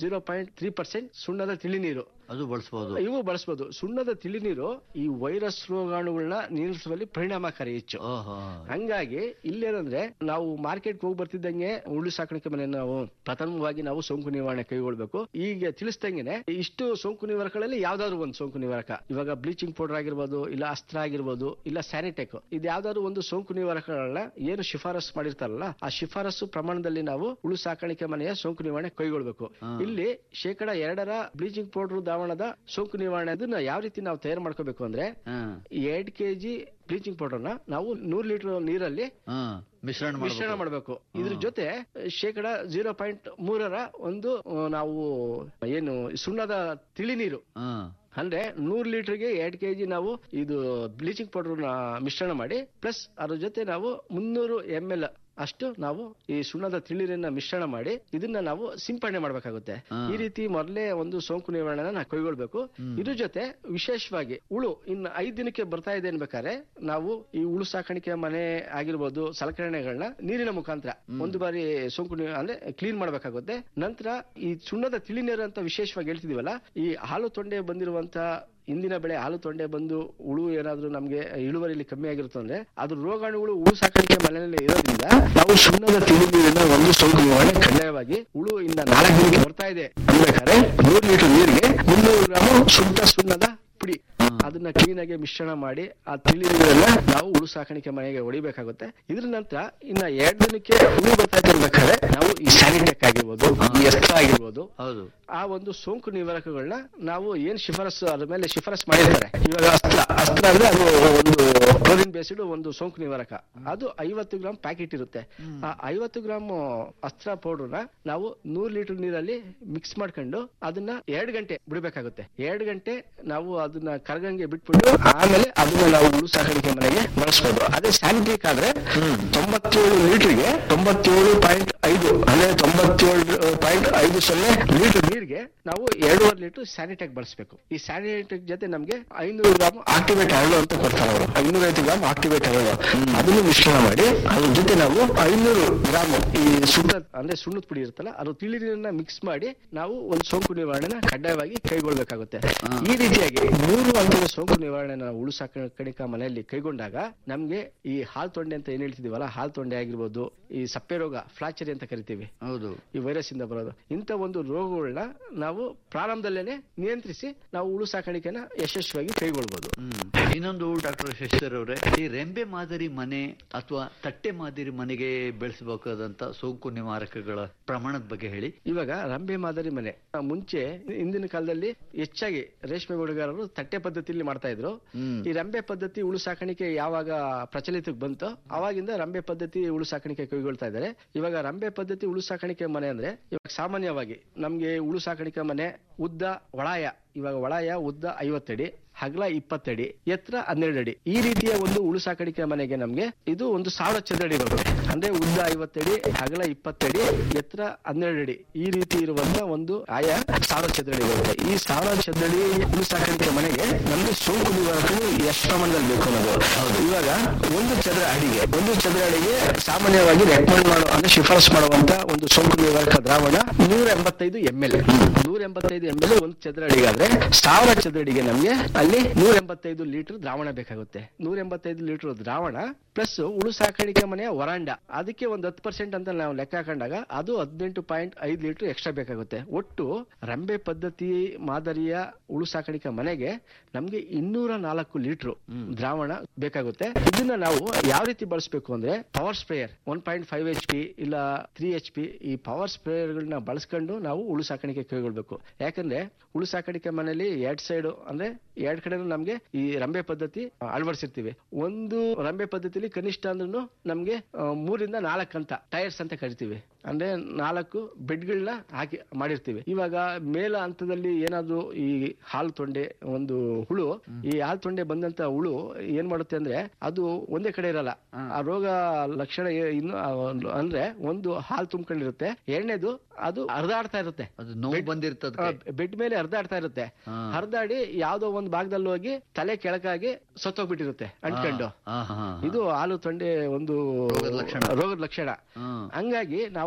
ಜೀರೋ ಪಾಯಿಂಟ್ ತ್ರೀ ಪರ್ಸೆಂಟ್ ಸುಣ್ಣದ ತಿಳಿನೀರು ಅದು ಬಳಸಬಹುದು ಇವು ಬಳಸಬಹುದು ಸುಣ್ಣದ ತಿಳಿನೀರು ಈ ವೈರಸ್ ರೋಗಾಣುಗಳನ್ನ ನಿಲ್ಲಿಸುವಲ್ಲಿ ಪರಿಣಾಮಕಾರಿ ಹೆಚ್ಚು ಹಂಗಾಗಿ ಇಲ್ಲೇನಂದ್ರೆ ನಾವು ಮಾರ್ಕೆಟ್ ಹೋಗಿ ಬರ್ತಿದ್ದಂಗೆ ಉಳ್ಳು ಸಾಕಾಣಿಕೆ ಮನೆ ನಾವು ಪ್ರಥಮವಾಗಿ ನಾವು ಸೋಂಕು ನಿವಾರಣೆ ಕೈಗೊಳ್ಬೇಕು ಈಗ ತಿಳಿಸ್ದಂಗೆನೆ ಇಷ್ಟು ಸೋಂಕು ನಿವಾರಕಗಳಲ್ಲಿ ಯಾವ್ದಾದ್ರು ಒಂದು ಸೋಂಕು ನಿವಾರಕ ಇವಾಗ ಬ್ಲೀಚಿಂಗ್ ಪೌಡರ್ ಆಗಿರ್ಬೋದು ಇಲ್ಲ ಅಸ್ತ್ರ ಆಗಿರ್ಬೋದು ಇಲ್ಲ ಸ್ಯಾನಿಟೆಕ್ ಇದು ಯಾವ್ದಾದ್ರು ಒಂದು ಸೋಂಕು ನಿವಾರಕಗಳನ್ನ ಏನು ಶಿಫಾರಸ್ ಮಾಡಿರ್ತಾರಲ್ಲ ಆ ಶಿಫಾರಸು ಪ್ರಮಾಣದಲ್ಲಿ ನಾವು ಉಳು ಸಾಕಾಣಿಕೆ ಮನೆಯ ಸೋಂಕು ನಿವಾರಣೆ ಕೈಗೊಳ್ಬೇಕು ಇಲ್ಲಿ ಶೇಕಡ ಎರಡರ ಬ್ಲೀಚಿಂಗ್ ಪೌಡರ್ ದ್ರಾವಣದ ಸೋಂಕು ನಿವಾರಣೆ ಅದನ್ನ ಯಾವ ರೀತಿ ನಾವು ತಯಾರು ಮಾಡ್ಕೋಬೇಕು ಅಂದ್ರೆ ಎರಡ್ ಕೆಜಿ ಬ್ಲೀಚಿಂಗ್ ಪೌಡರ್ ನ ನಾವು ನೂರ್ ಲೀಟರ್ ನೀರಲ್ಲಿ ಮಿಶ್ರಣ ಮಿಶ್ರಣ ಮಾಡಬೇಕು ಇದ್ರ ಜೊತೆ ಶೇಕಡ ಜೀರೋ ಪಾಯಿಂಟ್ ಮೂರರ ಒಂದು ಆ, ನಾವು ಏನು ಸುಣ್ಣದ ತಿಳಿ ನೀರು ಅಂದ್ರೆ ನೂರ್ ಲೀಟರ್ಗೆ ಎರಡ್ ಕೆಜಿ ನಾವು ಇದು ಬ್ಲೀಚಿಂಗ್ ಪೌಡರ್ ನ ಮಿಶ್ರಣ ಮಾಡಿ ಪ್ಲಸ್ ಅದ್ರ ಜೊತೆ ನಾವು ಮುನ್ನೂರು ಎಂ ಎಲ್ ಅಷ್ಟು ನಾವು ಈ ಸುಣ್ಣದ ತಿಳಿರನ್ನ ಮಿಶ್ರಣ ಮಾಡಿ ಇದನ್ನ ನಾವು ಸಿಂಪಡಣೆ ಮಾಡ್ಬೇಕಾಗುತ್ತೆ ಈ ರೀತಿ ಮೊದಲೇ ಒಂದು ಸೋಂಕು ನಿವಾರಣೆನ ನಾವು ಕೈಗೊಳ್ಬೇಕು ಇದ್ರ ಜೊತೆ ವಿಶೇಷವಾಗಿ ಉಳು ಇನ್ನು ಐದ್ ದಿನಕ್ಕೆ ಬರ್ತಾ ಇದೆ ಅನ್ಬೇಕಾದ್ರೆ ನಾವು ಈ ಉಳು ಸಾಕಾಣಿಕೆ ಮನೆ ಆಗಿರ್ಬೋದು ಸಲಕರಣೆಗಳನ್ನ ನೀರಿನ ಮುಖಾಂತರ ಒಂದು ಬಾರಿ ಸೋಂಕು ನಿ- ಅಂದ್ರೆ ಕ್ಲೀನ್ ಮಾಡ್ಬೇಕಾಗುತ್ತೆ ನಂತರ ಈ ಸುಣ್ಣದ ತಿಳಿ ನೀರು ಅಂತ ವಿಶೇಷವಾಗಿ ಹೇಳ್ತಿದೀವಲ್ಲ ಈ ಹಾಲು ತೊಂಡೆ ಬಂದಿರುವಂತ ಇಂದಿನ ಬೆಳೆ ಹಾಲು ತೊಂಡೆ ಬಂದು ಹುಳು ಏನಾದ್ರೂ ನಮ್ಗೆ ಇಳುವರಿಲಿ ಕಮ್ಮಿ ಆಗಿರುತ್ತೆ ಅಂದ್ರೆ ಅದ್ರ ರೋಗಾಣುಗಳು ಹುಳು ಸಾಕಾಣಿಕೆ ಮನೆಯಲ್ಲಿ ಇರೋದ್ರಿಂದ ನಾವು ಸುಣ್ಣದ ತಿಳಿ ನೀರಿನ ಒಂದು ಸೋಂಕು ನಿವಾರಣೆ ಕಡ್ಡಾಯವಾಗಿ ಹುಳು ಇಂದ ನಾಲ್ಕು ದಿನಕ್ಕೆ ಬರ್ತಾ ಇದೆ ಅನ್ಬೇಕಾದ್ರೆ ನೂರು ಲೀಟರ್ ನೀರಿಗೆ ಮುನ್ನೂರು ಗ್ರಾಮ್ ಶುದ್ಧ ಸುಣ್ಣದ ಪುಡಿ ಅದನ್ನ ಕ್ಲೀನ್ ಆಗಿ ಮಿಶ್ರಣ ಮಾಡಿ ಆ ತಿಳಿ ನೀರನ್ನ ನಾವು ಹುಳು ಸಾಕಾಣಿಕೆ ಮನೆಗೆ ಹೊಡಿಬೇಕಾಗುತ್ತೆ ಇದ್ರ ನಂತರ ಇನ್ನ ಎರಡ್ ದಿನಕ್ಕೆ ಹುಳು ಬರ್ತಾ ಇರ್ಬೇಕಾದ್ರೆ ನಾವು ಈ ಸ್ಯಾನಿಟೆಕ್ ಆಗಿರ್ಬೋದು ಈ ಎಸ್ತ್ರ ಆಗಿರ್ಬೋದು ಹೌದು ಆ ಒಂದು ಸೋಂಕು ನಿವಾರಕಗಳನ್ನ ನಾವು ಏನ್ ಶಿಫಾರಸು ಅದ್ರ ಮೇಲೆ ಶಿಫಾರಸ್ ಮಾಡಿರ್ತಾರೆ ಇವಾಗ ಅಸ್ತ್ರ ಅಸ್ತ್ರ ಅಂದ್ರೆ ಅದು ಒಂದು ಕ್ಲೋರಿನ್ ಬೇಸ್ಡ್ ಒಂದು ಸೋಂಕು ನಿವಾರಕ ಅದು ಐವತ್ತು ಗ್ರಾಮ್ ಪ್ಯಾಕೆಟ್ ಇರುತ್ತೆ ಆ ಐವತ್ತು ಗ್ರಾಮ್ ಅಸ್ತ್ರ ಪೌಡರ್ ನ ನಾವು ನೂರ್ ಲೀಟರ್ ನೀರಲ್ಲಿ ಮಿಕ್ಸ್ ಮಾಡ್ಕೊಂಡು ಅದನ್ನ ಎರಡ್ ಗಂಟೆ ಬಿಡಬೇಕಾಗುತ್ತೆ ಎರಡ್ ಗಂಟೆ ನಾವು ಅದನ್ನ ಕರಗಂಗೆ ಬಿಟ್ಬಿಟ್ಟು ಆಮೇಲೆ ಅದನ್ನ ನಾವು ಹುಳು ಸಾಕಾಣಿಕೆ ಮನೆಗೆ ಬಳಸ್ಬೋದು ಅದೇ ಸ್ಯಾನಿಟೈಕ್ ಆದ್ರೆ ತೊಂಬತ್ತೇಳು ಲೀಟರ್ಗೆ ತೊಂಬತ್ತೇಳು ಪಾಯಿಂಟ್ ಐದು ಅಂದ್ರೆ ತೊಂಬತ್ತೇಳು ಪಾಯಿಂಟ್ ಐದು ಸೊನ್ನೆ ಲೀಟರ್ ನೀರಿಗೆ ನಾವು ಎರಡೂವರೆ ಲೀಟರ್ ಸ್ಯಾನಿಟೈಕ್ ಬಳಸಬೇಕು ಈ ಸ್ಯಾನಿಟೈಕ್ ಜೊತೆ ನಮ್ಗೆ ಐನೂರು ಗ್ರಾಮ್ ಆಕ್ಟಿವೇಟ್ ಹರಳು ಅಂತ ಕೊಡ್ತಾರೆ ಅವರು ಐನೂರೈವತ್ತು ಗ್ರಾಮ್ ಆಕ್ಟಿವೇಟ್ ಹರಳು ಅದನ್ನು ಮಿಶ್ರಣ ಮಾಡಿ ಅದ್ರ ಜೊತೆ ನಾವು ಐನೂರು ಗ್ರಾಮ್ ಈ ಸುಣ್ಣ ಅಂದ್ರೆ ಸುಣ್ಣದ ಪುಡಿ ಇರುತ್ತಲ್ಲ ಅದು ತಿಳಿ ನೀರನ್ನ ಮಿಕ್ಸ್ ಮಾಡಿ ನಾವು ಒಂದು ಸೋಂಕು ನಿವಾರಣೆನ ಕಡ್ಡಾಯವಾಗಿ ಕೈಗೊಳ್ಬೇಕಾಗುತ್ತೆ ಈ ರೀತಿಯಾಗಿ ಮೂರು ಹಂತದ ಸೋಂಕು ನಿವಾರಣೆ ನಾವು ಉಳು ಸಾಕಾಣಿಕಾ ಮನೆಯಲ್ಲಿ ಕೈಗೊಂಡಾಗ ನಮ್ಗೆ ಈ ಹಾಲ್ ತೊಂಡೆ ಅಂತ ಏನ್ ಹೇಳ್ತಿದೀವಲ್ಲ ಹಾಲ್ ತೊಂಡೆ ಆಗಿರ್ಬೋದು ಈ ಸಪ್ಪೆ ರೋಗ ಫ್ಲಾಚರಿ ಅಂತ ಕರಿತೀವಿ ಹೌದು ಈ ವೈರಸ್ ಇಂದ ಬರೋದು ಇಂಥ ಒಂದು ರೋಗಗಳನ್ನ ನಾವು ಪ್ರಾರಂಭದಲ್ಲೇನೆ ನಿಯಂತ್ರಿಸಿ ನಾವು ಉಳು ಸಾಕಾಣಿಕೆನ ಯಶಸ್ವಿಯಾಗಿ ಕೈಗೊಳ್ಬಹುದು ಇನ್ನೊಂದು ಡಾಕ್ಟರ್ ಶಶಿಧರ್ ಅವರೇ ಈ ರೆಂಬೆ ಮಾದರಿ ಮನೆ ಅಥವಾ ತಟ್ಟೆ ಮಾದರಿ ಮನೆಗೆ ಬೆಳೆಸಬೇಕಾದಂತ ಸೋಂಕು ನಿವಾರಕಗಳ ಪ್ರಮಾಣದ ಬಗ್ಗೆ ಹೇಳಿ ಇವಾಗ ರಂಬೆ ಮಾದರಿ ಮನೆ ಆ, ಮುಂಚೆ ಹಿಂದಿನ ಕಾಲದಲ್ಲಿ ಹೆಚ್ಚಾಗಿ ರೇಷ್ಮೆ ಬೆಳೆಗಾರರು ತಟ್ಟೆ ಪದ್ಧತಿಯಲ್ಲಿ ಮಾಡ್ತಾ ಇದ್ರು ಈ ರಂಬೆ ಪದ್ಧತಿ ಉಳು ಸಾಕಾಣಿಕೆ ಯಾವಾಗ ಪ್ರಚಲಿತಕ್ಕೆ ಬಂತೋ ಅವಾಗಿಂದ ರಂಬೆ ಪದ್ಧತಿ ಉಳು ಸಾಕಾಣಿಕೆ ಕೈಗೊಳ್ತಾ ಇದ್ದಾರೆ ಇವಾಗ ರಂಬೆ ಪದ್ಧತಿ ಉಳು ಸಾಕಾಣಿಕೆ ಮನೆ ಅಂದ್ರೆ ಇವಾಗ ಸಾಮಾನ್ಯವಾಗಿ ನಮ್ಗೆ ಉಳು ಸಾಕಾಣಿಕೆ ಮನೆ ಉದ್ದ ಒಳಾಯ ಇವಾಗ ಒಳಾಯ ಉದ್ದ ಐವತ್ತಡಿ ಹಗಲ ಇಪ್ಪತ್ತಡಿ ಎತ್ತರ ಹನ್ನೆರಡು ಅಡಿ ಈ ರೀತಿಯ ಒಂದು ಉಳು ಸಾಕಾಣಿಕೆ ಮನೆಗೆ ನಮ್ಗೆ ಇದು ಒಂದು ಸಾವಿರ ಚದರಡಿ ಬರುತ್ತೆ ಅಂದ್ರೆ ಉದ್ದ ಐವತ್ತಡಿ ಹಗಲ ಇಪ್ಪತ್ತಡಿ ಎತ್ತರ ಹನ್ನೆರಡು ಅಡಿ ಈ ರೀತಿ ಇರುವಂತ ಒಂದು ಆಯ ಸಾವಿರ ಚದರಡಿ ಬರುತ್ತೆ ಈ ಸಾವಿರ ಚದರಡಿ ಉಳು ಸಾಕಾಣಿಕೆ ಮನೆಗೆ ನಮ್ಗೆ ಸೋಂಕು ನಿವಾರಕರು ಎಷ್ಟು ಪ್ರಮಾಣದಲ್ಲಿ ಬೇಕು ಅನ್ನೋದು ಇವಾಗ ಒಂದು ಚದರ ಅಡಿಗೆ ಒಂದು ಚದರ ಅಡಿಗೆ ಸಾಮಾನ್ಯವಾಗಿ ರೆಕಮೆಂಡ್ ಮಾಡೋ ಅಂದ್ರೆ ಶಿಫಾರಸ್ ಮಾಡುವಂತ ಒಂದು ಸೋಂಕು ನಿವಾರಕ ದ್ರಾವಣ ನೂರ ಎಂಬತ್ತೈದು ಎಂ ಎಲ್ ನೂರ ಎಂಬತ್ತೈದು ಎಂ ಎಲ್ ಒಂದು ಚದರ ಅಡಿಗಾದ್ರೆ ಸಾವಿರ ಚದರ ಅಡಿಗೆ ನಮ್ಗೆ ಅಲ್ಲಿ ನೂರ ಎಂಬತ್ತೈದು ಲೀಟರ್ ದ್ರಾವಣ ಬೇಕಾಗುತ್ತೆ ನೂರ ಎಂಬತ್ತೈದು ಲೀಟರ್ ದ್ರಾವಣ ಪ್ಲಸ್ ಉಳು ಸಾಕಾಣಿಕೆ ಮನೆಯ ವರಾಂಡ ಅದಕ್ಕೆ ಒಂದು ಹತ್ತು ಪರ್ಸೆಂಟ್ ಅಂತ ನಾವು ಲೆಕ್ಕ ಹಾಕೊಂಡಾಗ ಅದು ಹದಿನೆಂಟು ಪಾಯಿಂಟ್ ಐದು ಲೀಟರ್ ಎಕ್ಸ್ಟ್ರಾ ಬೇಕಾಗುತ್ತೆ ಒಟ್ಟು ರಂಬೆ ಪದ್ಧತಿ ಮಾದರಿಯ ಉಳು ಸಾಕಾಣಿಕೆ ಮನೆಗೆ ನಮ್ಗೆ ಇನ್ನೂರ ನಾಲ್ಕು ಲೀಟರ್ ದ್ರಾವಣ ಬೇಕಾಗುತ್ತೆ ಇದನ್ನ ನಾವು ಯಾವ ರೀತಿ ಬಳಸಬೇಕು ಅಂದ್ರೆ power sprayer one point five H P ಇಲ್ಲ ತ್ರೀ ಎಚ್ ಪಿ ಈ ಪವರ್ ಸ್ಪ್ರೇಯರ್ಗಳನ್ನ ಬಳಸ್ಕೊಂಡು ನಾವು ಉಳು ಸಾಕಾಣಿಕೆ ಕೈಗೊಳ್ಬೇಕು ಯಾಕಂದ್ರೆ ಉಳು ಸಾಕಾಣಿಕೆ ಮನೆಯಲ್ಲಿ ಎರಡ್ ಸೈಡ್ ಅಂದ್ರೆ ಎರಡ್ ಕಡೆ ನಮ್ಗೆ ಈ ರಂಬೆ ಪದ್ಧತಿ ಆ, ಅಳವಡಿಸಿರ್ತೀವಿ ಒಂದು ರಂಬೆ ಪದ್ಧತಿಲಿ ಕನಿಷ್ಠ ಅಂದ್ರೂ ನಮ್ಗೆ ಆ, ಮೂರಿಂದ ನಾಲ್ಕು ಅಂತ ಟೈರ್ಸ್ ಅಂತ ಕರಿತೀವಿ ಅಂದ್ರೆ ನಾಲ್ಕು ಬೆಡ್ಗಳನ್ನ ಹಾಕಿ ಮಾಡಿರ್ತೀವಿ ಇವಾಗ ಮೇಲ ಹಂತದಲ್ಲಿ ಏನಾದ್ರು ಈ ಹಾಲು ತೊಂಡೆ ಒಂದು ಹುಳು ಈ ಹಾಲು ತೊಂಡೆ ಬಂದಂತ ಹುಳು ಏನ್ ಮಾಡುತ್ತೆ ಅಂದ್ರೆ ಅದು ಒಂದೇ ಕಡೆ ಇರಲ್ಲ ಆ ರೋಗ ಲಕ್ಷಣ ಏ- ಇನ್ನು ಆ ಒಂದು- ಅಂದ್ರೆ ಒಂದು ಹಾಲು ತುಂಬ್ಕೊಂಡಿರುತ್ತೆ ಎರಡನೇದು ಅದು ಹರಿದಾಡ್ತಾ ಇರುತ್ತೆ ಅದು ನೋವು ಬಂದಿರ್ತದ ಬೆಡ್ ಮೇಲೆ ಹರಿದಾಡ್ತಾ ಇರುತ್ತೆ ಹರಿದಾಡಿ ಯಾವ್ದೋ ಒಂದು ಭಾಗದಲ್ಲಿ ಹೋಗಿ ತಲೆ ಕೆಳಕಾಗಿ ಸತ್ತೋಗ್ಬಿಟ್ಟಿರುತ್ತೆ ಅಂಟ್ಕೊಂಡು ಇದು ಹಾಲು ತೊಂಡೆ ಒಂದು ರೋಗದ ಲಕ್ಷಣ ಹಂಗಾಗಿ ನಾವು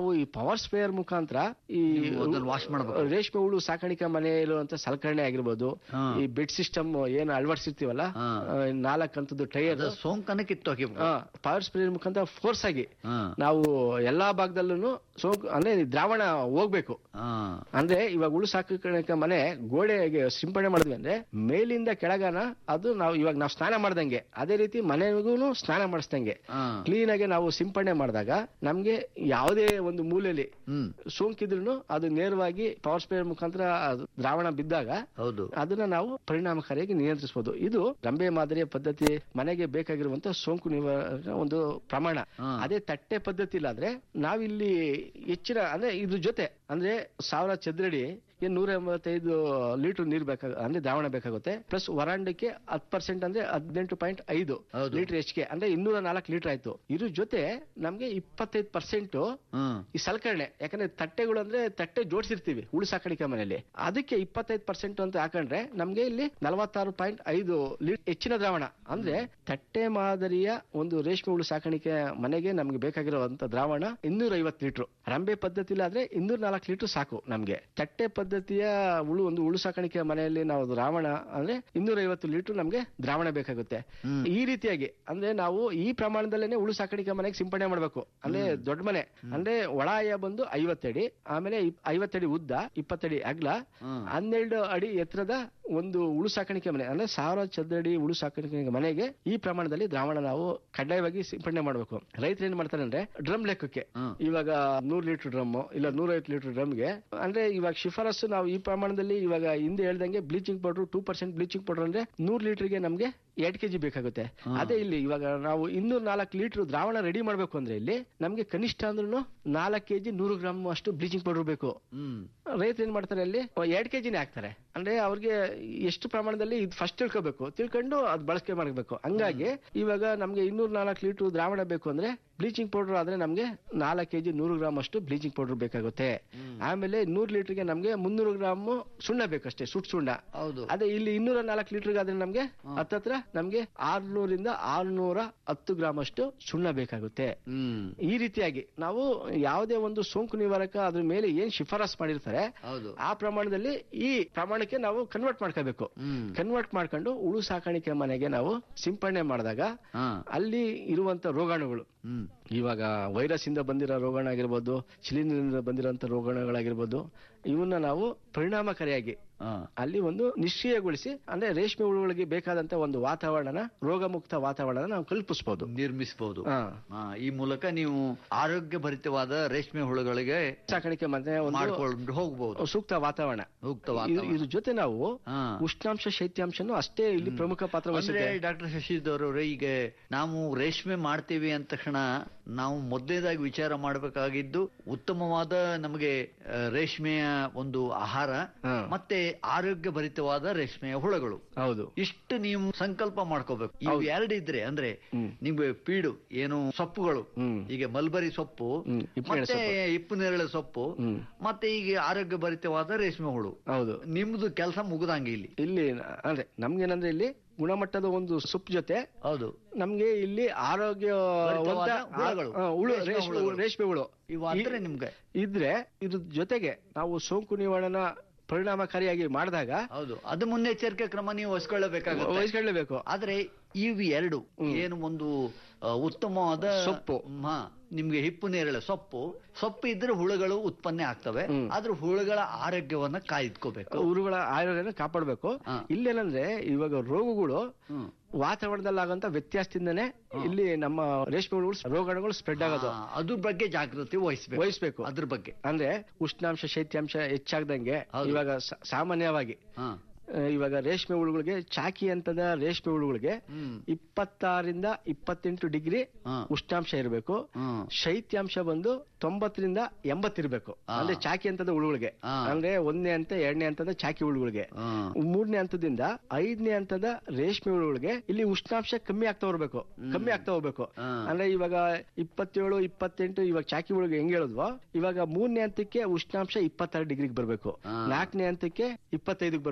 ನಾವು ಈ ಪವರ್ ಸ್ಪ್ರೇಯರ್ ಮುಖಾಂತರ ಈ ನೀವು ಅದನ್ನ wash ಮಾಡ್ಬೇಕು. ರೇಷ್ಮೆ ಹುಳು ಸಾಕಾಣಿಕೆ ಮನೆಯಲ್ಲಿರುವಂತ ಸಲಕರಣೆ ಆಗಿರ್ಬೋದು ಹಾ. ಈ ಬೆಡ್ ಸಿಸ್ಟಮ್ ಏನು ಅಳವಡಿಸಿರ್ತೀವಲ್ಲ ಹಾ. ನಾಲ್ಕು ಹಂತದ್ದು ಟೈರ್ ಅದು ಸೋಂಕನ್ನ ಕಿತ್ತೋಗಿಬೇಕು ಪವರ್ ಸ್ಪ್ರೇಯರ್ ಮುಖಾಂತರ ಫೋರ್ಸ್ ಆಗಿ ಹಾ. ನಾವು ಎಲ್ಲಾ ಭಾಗದಲ್ಲೂ ಸೋಂಕು ಅಂದ್ರೆ ಈ ದ್ರಾವಣ ಹೋಗ್ಬೇಕು ಹಾ. ಅಂದ್ರೆ ಇವಾಗ ಹುಳು ಸಾಕಾಣಿಕೆ ಮನೆ ಗೋಡೆಗೆ ಸಿಂಪಡಣೆ ಮಾಡಿದ್ವಿ ಅಂದ್ರೆ ಮೇಲಿಂದ ಕೆಳಗನ ಅದು ನಾವು ಇವಾಗ ನಾವು ಸ್ನಾನ ಮಾಡ್ದಂಗೆ ಅದೇ ರೀತಿ ಮನೆಗೂ ಸ್ನಾನ ಮಾಡಿಸ್ದಂಗೆ ಹಾ. ಕ್ಲೀನ್ ಆಗಿ ನಾವು ಸಿಂಪಡಣೆ ಮಾಡಿದಾಗ ನಮ್ಗೆ ಯಾವುದೇ ಒಂದು ಮೂಲೆಯಲ್ಲಿ ಹ್ಮ್ ಸೋಂಕಿದ್ರು ಅದು ನೇರವಾಗಿ ಪವರ್ ಸ್ಪ್ರೇಯರ್ ಮುಖಾಂತರ ಅದು ದ್ರಾವಣ ಬಿದ್ದಾಗ ಹೌದು ಅದನ್ನ ನಾವು ಪರಿಣಾಮಕಾರಿಯಾಗಿ ನಿಯಂತ್ರಿಸಬಹುದು ಇದು ರಂಬೆ ಮಾದರಿಯ ಪದ್ಧತಿ ಮನೆಗೆ ಬೇಕಾಗಿರುವಂತ ಸೋಂಕು ನಿವಾರಕ ಒಂದು ಪ್ರಮಾಣ ಹಾ. ಅದೇ ತಟ್ಟೆ ಪದ್ಧತಿ ಇಲ್ಲಾಂದ್ರೆ ನಾವಿಲ್ಲಿ ಹೆಚ್ಚಿನ ಅಂದ್ರೆ ಇದ್ರ ಜೊತೆ ಅಂದ್ರೆ ಸಾವಿರ ಚದರಡಿ ಏನ್ ನೂರ ಎಂಬತ್ತೈದು ಲೀಟರ್ ನೀರ್ ಬೇಕಾಗ ಅಂದ್ರೆ ದ್ರಾವಣ ಬೇಕಾಗುತ್ತೆ ಪ್ಲಸ್ ವರಾಂಡಕ್ಕೆ ಹತ್ತು ಪರ್ಸೆಂಟ್ ಅಂದ್ರೆ ಹದಿನೆಂಟು ಪಾಯಿಂಟ್ ಐದು ಹೌದು. ಲೀಟರ್ ಹೆಚ್ಚಿಗೆ ಅಂದ್ರೆ ಇನ್ನೂರ ನಾಲ್ಕು ಲೀಟರ್ ಆಯ್ತು ಇದ್ರ ಜೊತೆ ನಮ್ಗೆ ಇಪ್ಪತ್ತೈದು ಪರ್ಸೆಂಟ್ ಹ್ಮ್ ಈ ಸಲಕರಣೆ ಯಾಕಂದ್ರೆ ತಟ್ಟೆಗಳು ಅಂದ್ರೆ ತಟ್ಟೆ ಜೋಡಿಸಿರ್ತೀವಿ ಉಳು ಸಾಕಾಣಿಕೆ ಮನೆಯಲ್ಲಿ ಅದಕ್ಕೆ ಇಪ್ಪತ್ತೈದು ಪರ್ಸೆಂಟ್ ಅಂತ ಹಾಕೊಂಡ್ರೆ ನಮ್ಗೆ ಇಲ್ಲಿ ನಲವತ್ತಾರು ಪಾಯಿಂಟ್ ಐದು ಲೀಟರ್ ಹೆಚ್ಚಿನ ದ್ರಾವಣ ಅಂದ್ರೆ ತಟ್ಟೆ ಮಾದರಿಯ ಒಂದು ರೇಷ್ಮೆ ಹುಳು ಸಾಕಾಣಿಕೆ ಮನೆಗೆ ನಮ್ಗೆ ಬೇಕಾಗಿರುವಂತ ದ್ರಾವಣ ಇನ್ನೂರ ಐವತ್ತು ಲೀಟರ್ ರಂಬೆ ಪದ್ಧತಿ ಆದ್ರೆ ಇನ್ನೂರ ನಾಲ್ಕು ಲೀಟರ್ ಸಾಕು ನಮ್ಗೆ ತಟ್ಟೆ ಪದ್ಧತಿಯ ಹುಳು ಒಂದು ಹುಳು ಸಾಕಾಣಿಕೆ ಮನೆಯಲ್ಲಿ ನಾವು ದ್ರಾವಣ ಅಂದ್ರೆ ಇನ್ನೂರ ಐವತ್ತು ಲೀಟರ್ ನಮ್ಗೆ ದ್ರಾವಣ ಬೇಕಾಗುತ್ತೆ ಹ್ಮ್. ಈ ರೀತಿಯಾಗಿ ಅಂದ್ರೆ ನಾವು ಈ ಪ್ರಮಾಣದಲ್ಲೇನೆ ಹುಳು ಸಾಕಾಣಿಕೆ ಮನೆಗೆ ಸಿಂಪಡಣೆ ಮಾಡ್ಬೇಕು ಅಂದ್ರೆ ದೊಡ್ಡ ಮನೆ ಅಂದ್ರೆ ಒಳಾಯ ಬಂದು ಐವತ್ತಡಿ ಆಮೇಲೆ ಇಪ್- ಐವತ್ತಡಿ ಉದ್ದ ಇಪ್ಪತ್ತಡಿ ಅಗ್ಲ ಹ್ಮ್. ಹನ್ನೆರಡು ಅಡಿ ಎತ್ತರದ ಒಂದು ಉಳು ಸಾಕಾಣಿಕೆ ಮನೆ ಅಂದ್ರೆ ಸಾವಿರ ಚದರಡಿ ಉಳು ಸಾಕಾಣಿಕೆ ಮನೆಗೆ ಈ ಪ್ರಮಾಣದಲ್ಲಿ ದ್ರಾವಣ ನಾವು ಕಡ್ಡಾಯವಾಗಿ ಸಿಂಪಡಣೆ ಮಾಡಬೇಕು ರೈತರು ಏನ್ ಮಾಡ್ತಾರೆ ಅಂದ್ರೆ ಡ್ರಮ್ ಲೆಕ್ಕಕ್ಕೆ ಹ್ಮ್. ಇವಾಗ ನೂರ್ ಲೀಟರ್ ಡ್ರಮ್ ಇಲ್ಲ ನೂರೈವತ್ತು ಲೀಟರ್ ಡ್ರಮ್ಗೆ ಅಂದ್ರೆ ಇವಾಗ ಶಿಫಾರಸ್ಸು ನಾವು ಈ ಪ್ರಮಾಣದಲ್ಲಿ ಇವಾಗ ಹಿಂದೆ ಹೇಳ್ದಂಗೆ bleaching powder two percent bleaching powder ಅಂದ್ರೆ ನೂರ್ ಲೀಟರ್ಗೆ ನಮ್ಗೆ ಎರಡ್ ಕೆಜಿ ಬೇಕಾಗುತ್ತೆ ಅದೇ ಇಲ್ಲಿ ಇವಾಗ ನಾವು ಇನ್ನೂರ್ ನಾಲ್ಕು ಲೀಟರ್ ದ್ರಾವಣ ರೆಡಿ ಮಾಡ್ಬೇಕು ಅಂದ್ರೆ ಇಲ್ಲಿ ನಮ್ಗೆ ಕನಿಷ್ಠ ಅಂದ್ರೂ ನಾಲ್ಕು ಕೆಜಿ ನೂರು ಗ್ರಾಮ್ ಅಷ್ಟು ಬ್ಲೀಚಿಂಗ್ ಪೌಡರ್ ಬೇಕು ಹ್ಮ್ ರೈತರು ಏನ್ ಮಾಡ್ತಾರೆ ಅಲ್ಲಿ ಎರಡ್ ಕೆಜಿನೇ ಹಾಕ್ತಾರೆ ಅಂದ್ರೆ ಅವ್ರಿಗೆ ಎಷ್ಟು ಪ್ರಮಾಣದಲ್ಲಿ ಇದು ಫಸ್ಟ್ ತಿಳ್ಕೊಬೇಕು ತಿಳ್ಕೊಂಡು ಅದ್ ಬಳಕೆ ಮಾಡಬೇಕು ಹಂಗಾಗಿ ಇವಾಗ ನಮ್ಗೆ ಇನ್ನೂರ್ ನಾಲ್ಕು ಲೀಟರ್ ದ್ರಾವಣ ಬೇಕು ಅಂದ್ರೆ ಬ್ಲೀಚಿಂಗ್ ಪೌಡರ್ ಆದ್ರೆ ನಮ್ಗೆ ನಾಲ್ಕು ಕೆಜಿ ನೂರು ಗ್ರಾಮ್ ಅಷ್ಟು ಬ್ಲೀಚಿಂಗ್ ಪೌಡರ್ ಬೇಕಾಗುತ್ತೆ ಆಮೇಲೆ ನೂರ್ ಲೀಟರ್ಗೆ ನಮ್ಗೆ ಮುನ್ನೂರು ಗ್ರಾಮ್ ಸುಣ್ಣ ಬೇಕಷ್ಟೇ ಸುಟ್ ಸುಣ್ಣ ಹೌದು ಅದೇ ಇಲ್ಲಿ ಇನ್ನೂರ ನಾಲ್ಕು ಲೀಟರ್ ಆದ್ರೆ ನಮ್ಗೆ ಹತ್ತತ್ರ ನಮ್ಗೆ ಆರ್ನೂರಿಂದ ಆರ್ನೂರ ಹತ್ತು ಗ್ರಾಮ್ ಅಷ್ಟು ಸುಣ್ಣ ಬೇಕಾಗುತ್ತೆ ಹ್ಮ್ ಈ ರೀತಿಯಾಗಿ ನಾವು ಯಾವುದೇ ಒಂದು ಸೋಂಕು ನಿವಾರಕ ಅದ್ರ ಮೇಲೆ ಏನ್ ಶಿಫಾರಸ್ ಮಾಡಿರ್ತಾರೆ ಹೌದು ಆ ಪ್ರಮಾಣದಲ್ಲಿ ಈ ಪ್ರಮಾಣಕ್ಕೆ ನಾವು ಕನ್ವರ್ಟ್ ಮಾಡ್ಕೋಬೇಕು ಹ್ಮ್ ಕನ್ವರ್ಟ್ ಮಾಡ್ಕೊಂಡು ಉಳು ಸಾಕಾಣಿಕೆ ಮನೆಗೆ ನಾವು ಸಿಂಪಡಣೆ ಮಾಡಿದಾಗ ಹಾ ಅಲ್ಲಿ ಇರುವಂತ ರೋಗಾಣುಗಳು ಹ್ಮ್ ಇವಾಗ ವೈರಸ್ ಇಂದ ಬಂದಿರೋ ರೋಗಾಣು ಆಗಿರ್ಬೋದು ಶಿಲೀಂಧ್ರದಿಂದ ಬಂದಿರೋಂಥ ರೋಗಾಣುಗಳಾಗಿರ್ಬೋದು ಇವನ್ನ ನಾವು ಪರಿಣಾಮಕಾರಿಯಾಗಿ ಹಾ ಅಲ್ಲಿ ಒಂದು ನಿಷ್ಕ್ರಿಯಗೊಳಿಸಿ ಅಂದ್ರೆ ರೇಷ್ಮೆ ಹುಳುಗಳಿಗೆ ಬೇಕಾದಂತ ಒಂದು ವಾತಾವರಣನ ರೋಗಮುಕ್ತ ವಾತಾವರಣ ನಾವು ಕಲ್ಪಿಸಬಹುದು ನಿರ್ಮಿಸಬಹುದು ಹಾ. ಈ ಮೂಲಕ ನೀವು ಆರೋಗ್ಯ ಭರಿತವಾದ ರೇಷ್ಮೆ ಹುಳುಗಳಿಗೆ ಸಾಕಾಣಿಕೆ ಮನೆ ಒಂದು ಮಾಡ್ಕೊಂಡು ಹೋಗ್ಬಹುದು ಸೂಕ್ತ ವಾತಾವರಣ ಸೂಕ್ತ ಇದ್ರ- ವಾತಾವರಣ ಇದ್ರ ಜೊತೆ ನಾವು ಹಾ. ಉಷ್ಣಾಂಶ ಶೈತ್ಯಾಂಶನೂ ಅಷ್ಟೇ ಇಲ್ಲಿ ಪ್ರಮುಖ ಪಾತ್ರ ಅಂದ್ರೆ ವಹಿಸುತ್ತೆ ಡಾಕ್ಟರ್ ಶಶಿಧರ್ ಅವರೇ ಈಗ ನಾವು ರೇಷ್ಮೆ ಮಾಡ್ತೀವಿ ಅಂದ ತಕ್ಷಣ ನಾವು ಮೊದಲನೇದಾಗಿ ವಿಚಾರ ಮಾಡಬೇಕಾಗಿದ್ದು ಉತ್ತಮವಾದ ನಮಗೆ ಆ, ರೇಷ್ಮೆಯ ಒಂದು ಆಹಾರ ಹಾ. ಮತ್ತೆ ಆರೋಗ್ಯ ಭರಿತವಾದ ರೇಷ್ಮೆಯ ಹುಳಗಳು ಹೌದು ಇಷ್ಟು ನೀವು ಸಂಕಲ್ಪ ಮಾಡ್ಕೋಬೇಕು ಇವು ಹೌದು. ಎರಡು ಇದ್ರೆ ಅಂದ್ರೆ ಹ್ಮ್. ನಿಮ್ಗೆ ಪೀಡು ಏನು ಸೊಪ್ಪುಗಳು ಹ್ಮ್. ಈಗ ಮಲ್ಬರಿ ಸೊಪ್ಪು ಹ್ಮ್, ಹಿಪ್ಪನೇರಳೆ ಮತ್ತೆ ಸೊಪ್ಪು. ಹಿಪ್ಪು ನೇರಳೆ ಸೊಪ್ಪು ಹ್ಮ್. ಮತ್ತೆ ಈಗ ಆರೋಗ್ಯ ಭರಿತವಾದ ರೇಷ್ಮೆ ಹುಳು ಹೌದು ನಿಮ್ದು ಕೆಲಸ ಮುಗ್ದಂಗೆ ಇಲ್ಲಿ ಇಲ್ಲಿ ಅಂದ್ರೆ ನಮ್ಗೇನಂದ್ರೆ ಇಲ್ಲಿ ಗುಣಮಟ್ಟದ ಒಂದು ಸೊಪ್ಪು ಜೊತೆ ಹೌದು ನಮ್ಗೆ ಇಲ್ಲಿ ಆರೋಗ್ಯ ಭರಿತವಾದ ಹುಳಗಳು. ಹುಳು ರೇಷ್ಮೆ ರೇಷ್ಮೆ ಹುಳುಗಳು. ಹುಳು- ರೇಷ್ಮೆ ಹುಳು ಇವು ಅಂದ್ರೆ ನಿಮ್ಗೆ ಇದ್ರೆ ಇದ್ರ ಜೊತೆಗೆ ನಾವು ಸೋಂಕು ನಿವಾರಣಾ ಪರಿಣಾಮಕಾರಿಯಾಗಿ ಮಾಡಿದಾಗ ಹೌದು ಅದು ಮುನ್ನೆಚ್ಚರಿಕೆ ಕ್ರಮ ನೀವು ವಹಿಸ್ಕೊಳ್ಳಬೇಕಾಗುತ್ತೆ ವಹಿಸ್ಕೊಳ್ಳೇಬೇಕು ಆದ್ರೆ ಇವು ಎರಡು ಏನು ಒಂದು ಆ, ಉತ್ತಮವಾದ ಸೊಪ್ಪು. ಹಾ, ನಿಮ್ಗೆ ಹಿಪ್ಪು ನೇರಳೆ ಸೊಪ್ಪು ಸೊಪ್ಪು ಇದ್ರೆ ಹುಳುಗಳು ಉತ್ಪನ್ನ ಆಗ್ತವೆ ಹ್ಮ್. ಆದ್ರೆ ಹುಳುಗಳ ಆರೋಗ್ಯವನ್ನ ಕಾಯ್ದುಕೋಬೇಕು ಉರುಗಳ ಆರೋಗ್ಯನ ಕಾಪಾಡಬೇಕು ಹಾ. ಇಲ್ಲೇನಂದ್ರೆ ಇವಾಗ ರೋಗಗಳು ಹ್ಮ್. ವಾತಾವರಣದಲ್ಲಿ ಆಗಂತ ವ್ಯತ್ಯಾಸದಿಂದನೇ ಇಲ್ಲಿ ನಮ್ಮ ರೇಷ್ಮೆ ಹುಳುಗಳು ರೋಗಾಣುಗಳು ಸ್ಪ್ರೆಡ್ ಆಗೋದು ಹಾ, ಅದ್ರ ಬಗ್ಗೆ ಜಾಗೃತಿ ವಹಿಸ್ಬೇಕು ವಹಿಸ್ಬೇಕು ಅದ್ರ ಬಗ್ಗೆ ಅಂದ್ರೆ ಉಷ್ಣಾಂಶ ಶೈತ್ಯಾಂಶ ಹೆಚ್ಚಾಗ್ದಂಗೆ ಹೌದು. ಇವಾಗ ಸಾ- ಸಾಮಾನ್ಯವಾಗಿ ಹಾ ಆ, ಇವಾಗ ರೇಷ್ಮೆ ಹುಳುಗಳಿಗೆ ಚಾಕಿ ಅಂತದ ರೇಷ್ಮೆ ಹುಳುಗಳಿಗೆ ಹ್ಮ್. ಇಪ್ಪತ್ತಾರಿಂದ ಇಪ್ಪತ್ತೆಂಟು ಡಿಗ್ರಿ ಹಾ. ಉಷ್ಣಾಂಶ ಇರಬೇಕು ಹ್ಮ್. ಶೈತ್ಯಾಂಶ ಬಂದು ತೊಂಬತ್ತರಿಂದ ಎಂಬತ್ತಿರ್ಬೇಕು ಹಾ. ಅಂದ್ರೆ ಚಾಕಿ ಅಂತದ ಹುಳುಗಳಿಗೆ ಹಾ. ಅಂದ್ರೆ ಒಂದನೇ ಹಂತ ಎರಡನೇ ಹಂತದ ಚಾಕಿ ಹುಳುಗಳಿಗೆ ಹಾ. ಮೂರನೇ ಹಂತದಿಂದ ಐದನೇ ಹಂತದ ರೇಷ್ಮೆ ಹುಳುಗಳಿಗೆ ಇಲ್ಲಿ ಉಷ್ಣಾಂಶ ಕಮ್ಮಿ ಆಗ್ತಾ ಹೋಗ್ಬೇಕು ಕಮ್ಮಿ ಆಗ್ತಾ ಹೋಗ್ಬೇಕು ಹಾ. ಅಂದ್ರೆ ಇವಾಗ ಇಪ್ಪತ್ತೇಳು ಇಪ್ಪತ್ತೆಂಟು ಇವಾಗ ಚಾಕಿ ಹುಳುಗೆ ಹೆಂಗ್ ಹೇಳಿದ್ವೋ ಇವಾಗ ಮೂರನೇ ಹಂತಕ್ಕೆ ಉಷ್ಣಾಂಶ ಇಪ್ಪತ್ತಾರು ಡಿಗ್ರಿಗೆ ಬರಬೇಕು ಹಾ. ನಾಲ್ಕನೇ ಹಂತಕ್ಕೆ ಇಪ್ಪತ್ತೈದಕ್ಕೆ ಬರಬೇಕು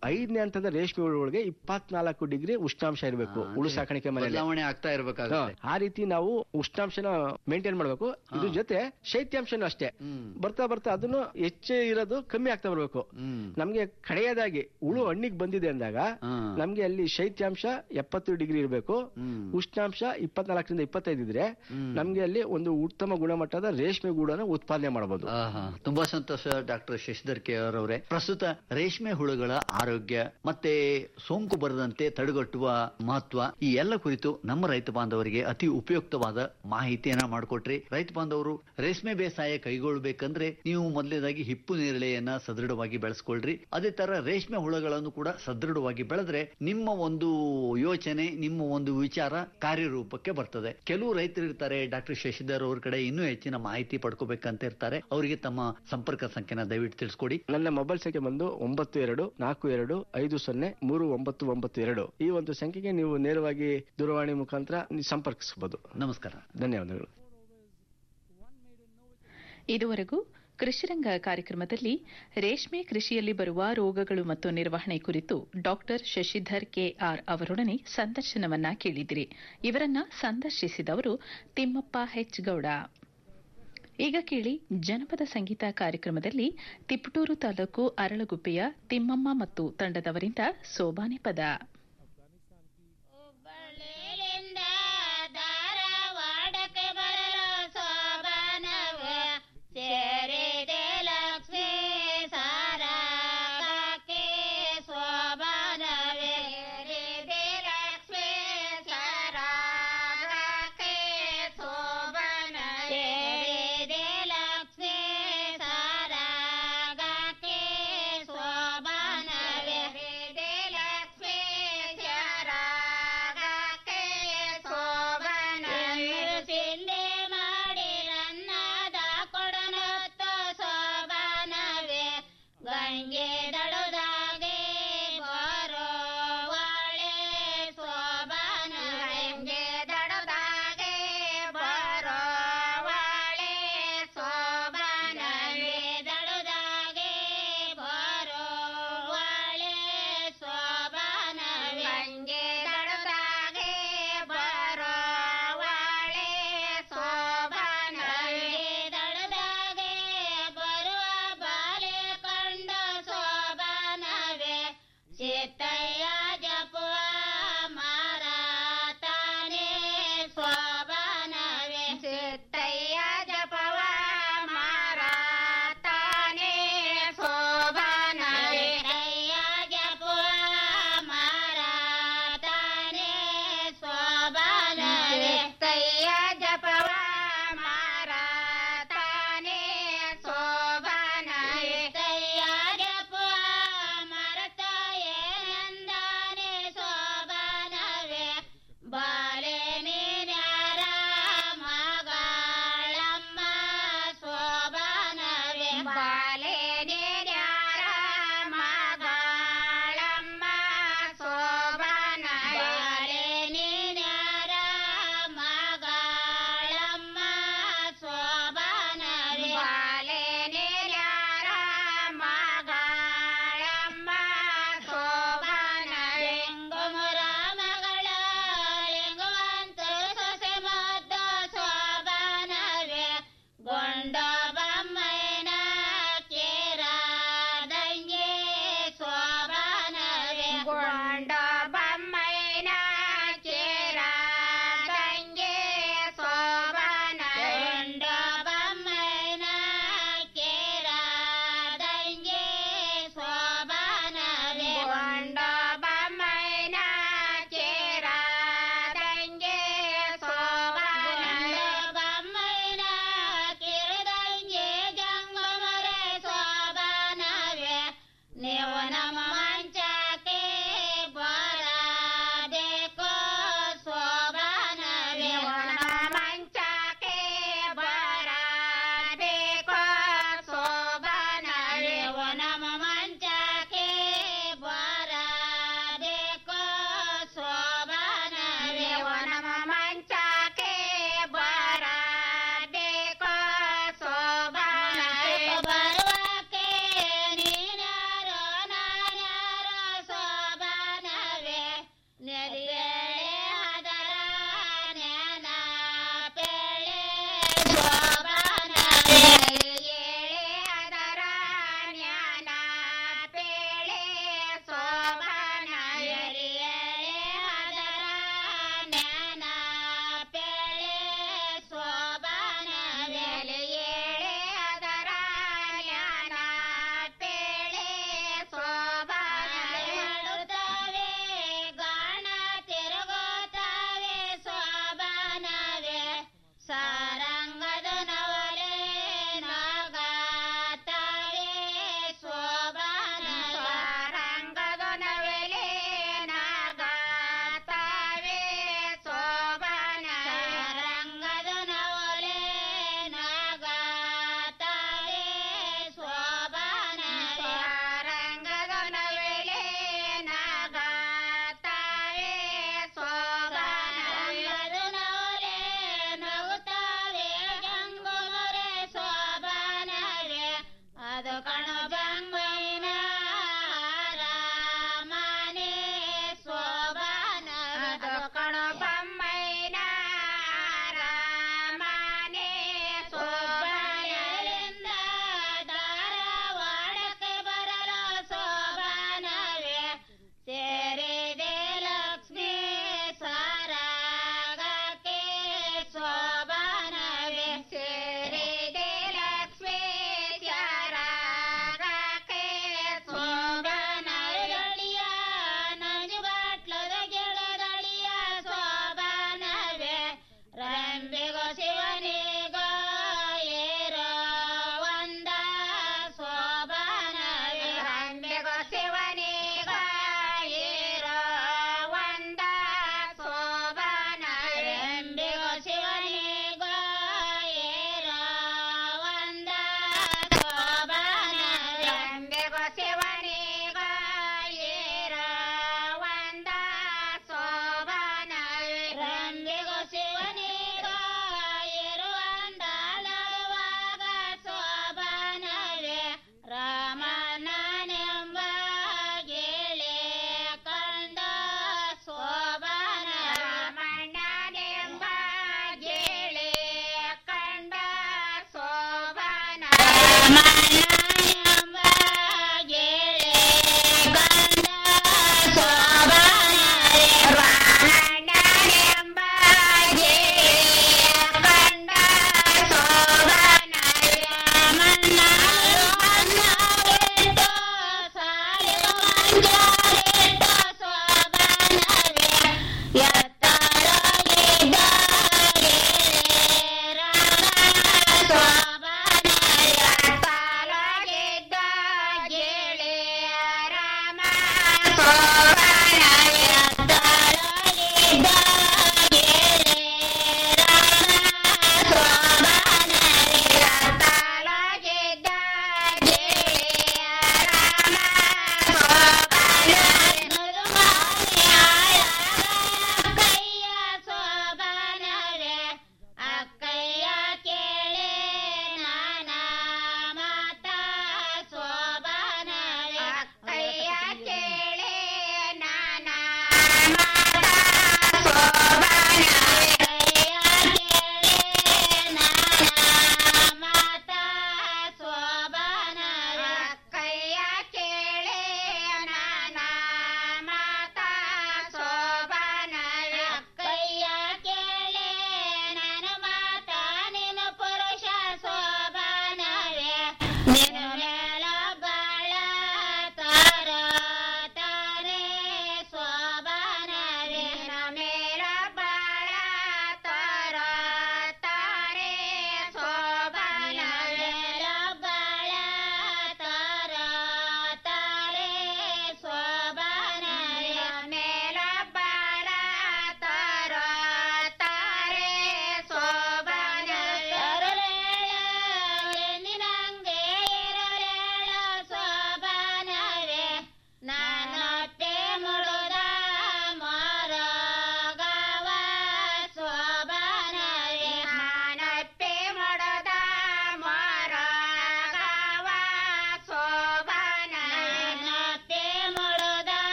ಐದನೇ ಹಂತದ ರೇಷ್ಮೆ ಹುಳುಗಳಿಗೆ ಇಪ್ಪತ್ನಾಲ್ಕು ಡಿಗ್ರಿ ಉಷ್ಣಾಂಶ ಇರಬೇಕು ಹುಳು ಸಾಕಾಣಿಕೆ ಮನೆಯಲ್ಲಿ ಬದಲಾವಣೆ ಆಗ್ತಾ ಇರ್ಬೇಕಾಗುತ್ತೆ ಹಾ, ಆ ರೀತಿ ನಾವು ಉಷ್ಣಾಂಶನ ಮೇಂಟೈನ್ ಮಾಡ್ಬೇಕು ಇದ್ರ ಜೊತೆ ಶೈತ್ಯಾಂಶನೂ ಅಷ್ಟೇ ಬರ್ತಾ ಬರ್ತಾ ಅದನ್ನು ಹೆಚ್ಚೆ ಇರೋದು ಕಮ್ಮಿ ಆಗ್ತಾ ಬರ್ಬೇಕು ನಮ್ಗೆ ಕಡೆಯದಾಗಿ ಹುಳು ಹಣ್ಣಿಗೆ ಬಂದಿದೆ ಅಂದಾಗ ನಮ್ಗೆ ಅಲ್ಲಿ ಶೈತ್ಯಾಂಶ ಎಪ್ಪತ್ತು ಡಿಗ್ರಿ ಇರಬೇಕು ಉಷ್ಣಾಂಶ ಇಪ್ಪತ್ನಾಲ್ಕರಿಂದ ಇಪ್ಪತ್ತೈದು ಇದ್ರೆ ನಮ್ಗೆ ಅಲ್ಲಿ ಒಂದು ಉತ್ತಮ ಗುಣಮಟ್ಟದ ರೇಷ್ಮೆ ಗೂಡನ್ನು ಉತ್ಪಾದನೆ ಮಾಡಬಹುದು ಆಹಾ, ತುಂಬಾ ಸಂತೋಷ ಡಾಕ್ಟರ್ ಶಶಿಧರ್ ಕೆ ಅವರವರೇ ಪ್ರಸ್ತುತ ರೇಷ್ಮೆ ಹುಳುಗಳ ಆರೋಗ್ಯ ಮತ್ತೆ ಸೋಂಕು ಬರದಂತೆ ತಡೆಗಟ್ಟುವ ಮಹತ್ವ ಈ ಎಲ್ಲ ಕುರಿತು ನಮ್ಮ ರೈತ ಬಾಂಧವರಿಗೆ ಅತಿ ಉಪಯುಕ್ತವಾದ ಮಾಹಿತಿಯನ್ನ ಮಾಡಿಕೊಟ್ರಿ ರೈತ ಬಾಂಧವರು ರೇಷ್ಮೆ ಬೇಸಾಯ ಕೈಗೊಳ್ಳಬೇಕಂದ್ರೆ ನೀವು ಮೊದಲನೇದಾಗಿ ಹಿಪ್ಪು ನೇರಳೆಯನ್ನ ಸದೃಢವಾಗಿ ಬೆಳೆಸ್ಕೊಳ್ರಿ ಅದೇ ತರ ರೇಷ್ಮೆ ಹುಳುಗಳನ್ನು ಕೂಡ ಸದೃಢವಾಗಿ ಬೆಳೆದ್ರೆ ನಿಮ್ಮ ಒಂದು ಯೋಚನೆ ನಿಮ್ಮ ಒಂದು ವಿಚಾರ ಕಾರ್ಯರೂಪಕ್ಕೆ ಬರ್ತದೆ ಕೆಲವು ರೈತರು ಇರ್ತಾರೆ ಡಾಕ್ಟರ್ ಶಶಿಧರ್ ಅವ್ರ ಕಡೆ ಇನ್ನೂ ಹೆಚ್ಚಿನ ಮಾಹಿತಿ ಪಡ್ಕೋಬೇಕಂತ ಇರ್ತಾರೆ ಅವರಿಗೆ ತಮ್ಮ ಸಂಪರ್ಕ ಸಂಖ್ಯೆನ ದಯವಿಟ್ಟು ತಿಳಿಸ್ಕೊಡಿ ನನ್ನ ಮೊಬೈಲ್ ಸಂಖ್ಯೆ ಬಂದು ಒಂಬತ್ತು ಎರಡು ನಾಲ್ಕು ಎರಡು ಐದು ಸೊನ್ನೆ ಮೂರು ಒಂಬತ್ತು ಒಂಬತ್ತು ಎರಡು ಈ ಒಂದು ಸಂಖ್ಯೆಗೆ ನೀವು ನೇರವಾಗಿ ದೂರವಾಣಿ ಮುಖಾಂತರ ನೀವು ಸಂಪರ್ಕಿಸಬಹುದು ನಮಸ್ಕಾರ ಧನ್ಯವಾದಗಳು ಇದುವರೆಗೂ ಕೃಷಿರಂಗ ಕಾರ್ಯಕ್ರಮದಲ್ಲಿ ರೇಷ್ಮೆ ಕೃಷಿಯಲ್ಲಿ ಬರುವ ರೋಗಗಳು ಮತ್ತು ನಿರ್ವಹಣೆ ಕುರಿತು ಡಾಕ್ಟರ್ ಶಶಿಧರ್ ಕೆಆರ್ ಅವರೊಡನೆ ಸಂದರ್ಶನವನ್ನ ಕೇಳಿದಿರಿ ಇವರನ್ನ ಸಂದರ್ಶಿಸಿದವರು ತಿಮ್ಮಪ್ಪ ಹೆಚ್ ಗೌಡ ಈಗ ಕೇಳಿ ಜನಪದ ಸಂಗೀತ ಕಾರ್ಯಕ್ರಮದಲ್ಲಿ ತಿಪಟೂರು ತಾಲೂಕು ಅರಳಗುಪ್ಪೆಯ ತಿಮ್ಮಮ್ಮ ಮತ್ತು ತಂಡದವರಿಂದ ಸೋಬಾನೆ ಪದ ಧಾರವಾಡಕ್ಕೆ ಬರಲು ಸೋಬಾನವ ಸೇರಿದೆ ಲಕ್ಷ್ಮೀ ಸಾರಕ್ಕೆ ಸೋಬಾನವೇ ಸೇರಿದೆ ಲಕ್ಷ್ಮೀ ಸಾರಕ್ಕೆ ಸೋಬಾನ ಸೇರಿದೆ ಲಕ್ಷ್ಮೀ ಸಾರಕ್ಕೆ ಸೋಬಾನವೇ ಸೇರಿದೆ ಲಕ್ಷ್ಮೀ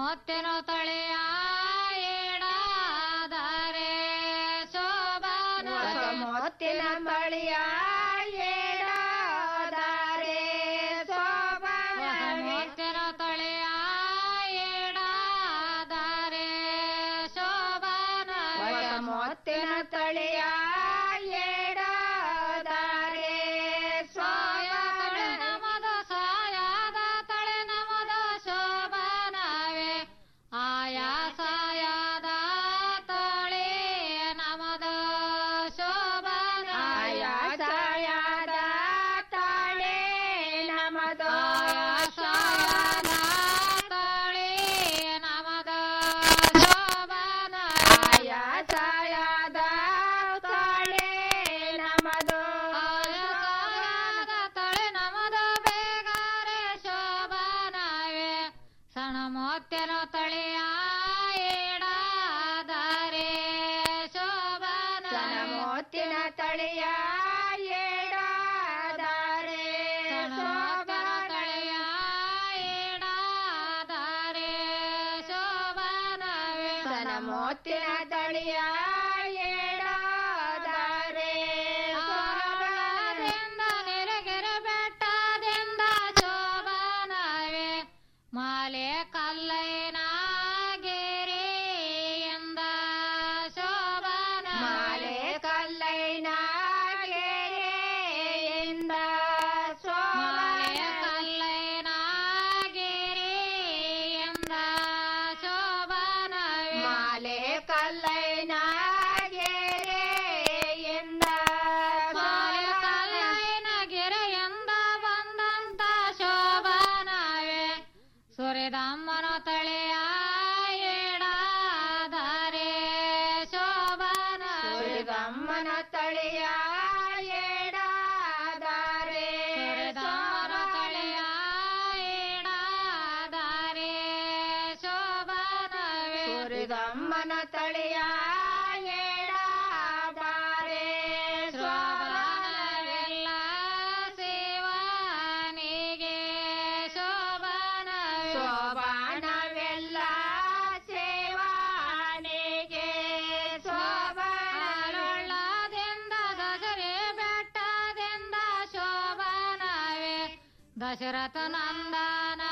ಮೊತ್ತಿನ ತಳಿಯ ಏಡಾದರೆ ಶೋಭನ ಮೊತ್ತಿನ ತಳಿಯ ಏಡಾದರೆ ಶೋಭನ ಮೊತ್ತಿನ ತಳಿಯ ಏಡಾದರೆ ಶೋಭನ ಮೊತ್ತಿನ ತಳಿಯ ಏಡಾದರೆ ಸೋಯ ನಮದ ಸಾಯಾದ ತಳೆ ನಮದ ಶೋಭನವೇ ಆಯಾ ಸಾಯಾದ ತಳೆ ನಮದ ಶೋಭನ ಆಯಾ ಸಾಯಾದ ತಳೆ ನಮದ ಸಾಯಾದ ತಳೆ ನಮದ ಶೋಭನ ಆಯಾ ಸಾಯಾದ ತಳೆ ನಮದ ಸಾಯಾದ ತಳೆ ನಮದ ಬೇಗಾರೆ ಶೋಭನವೇ ಸಣ ಮೊತ್ತೆನ ತಳೆಯ ಏಡಾದರೆ ಶೋಭನ ಸಣ ಮೊತ್ತಿನ ತಳೆಯ ಏಡಾದರೆ ಶೋಭನ ತಳೆಯ ಏಡಾದರೆ ಶೋಭನವೇ ಸಣ ಮೊತ್ತಿನ ತಳೆಯ ಏಡಾದರೆ ಶೋಭನದಿಂದ ನೆರೆಗೆರೆ ಬೆಟ್ಟದಿಂದ ಶೋಭನವೇ ಮಾಲೆ ಕಲ್ಲೈನ ಗೆರೆಯಿಂದ ಶೋಭನ ಮಾಲೆ ಕಲ್ಲೈನ ಗೆರೆಯಿಂದ ಮಾಲೆ ಕಲ್ಲೈನ ಗೆರೆಯಿಂದ ಶೋಭನ ಮಾಲೆ ಕಲ್ಲೈನ ಗೆರೆಯಿಂದ ಮಾಲೆ ಕಲ್ಲೈನ ಗೆರೆಯಿಂದ ಬಂದಂತ ಶೋಭನವೇ ಸುರಿದಮ್ಮನ ತಳೆಯ ಏಡಾದರೆ ಶೋಭನ ಸುರಿದಮ್ಮನ ತಳೆಯ ಏಡಾದರೆ ಸುರಿದಮ್ಮನ ತಳೆಯ ಏಡಾದರೆ ಶೋಭನವೇ ಸುರಿದಮ್ಮನ ತಳೆಯ ಏಡಾದರೆ ಶೋಭನವೆಲ್ಲ ಸೇವನಿಗೆ ಶೋಭನ ಶೋಭನವೆಲ್ಲ ಸೇವನಿಗೆ ಶೋಭನದಿಂದ ದಸರೆ ಬೆಟ್ಟದಿಂದ ಶೋಭನವೇ ದಶರಥ ನಂದನ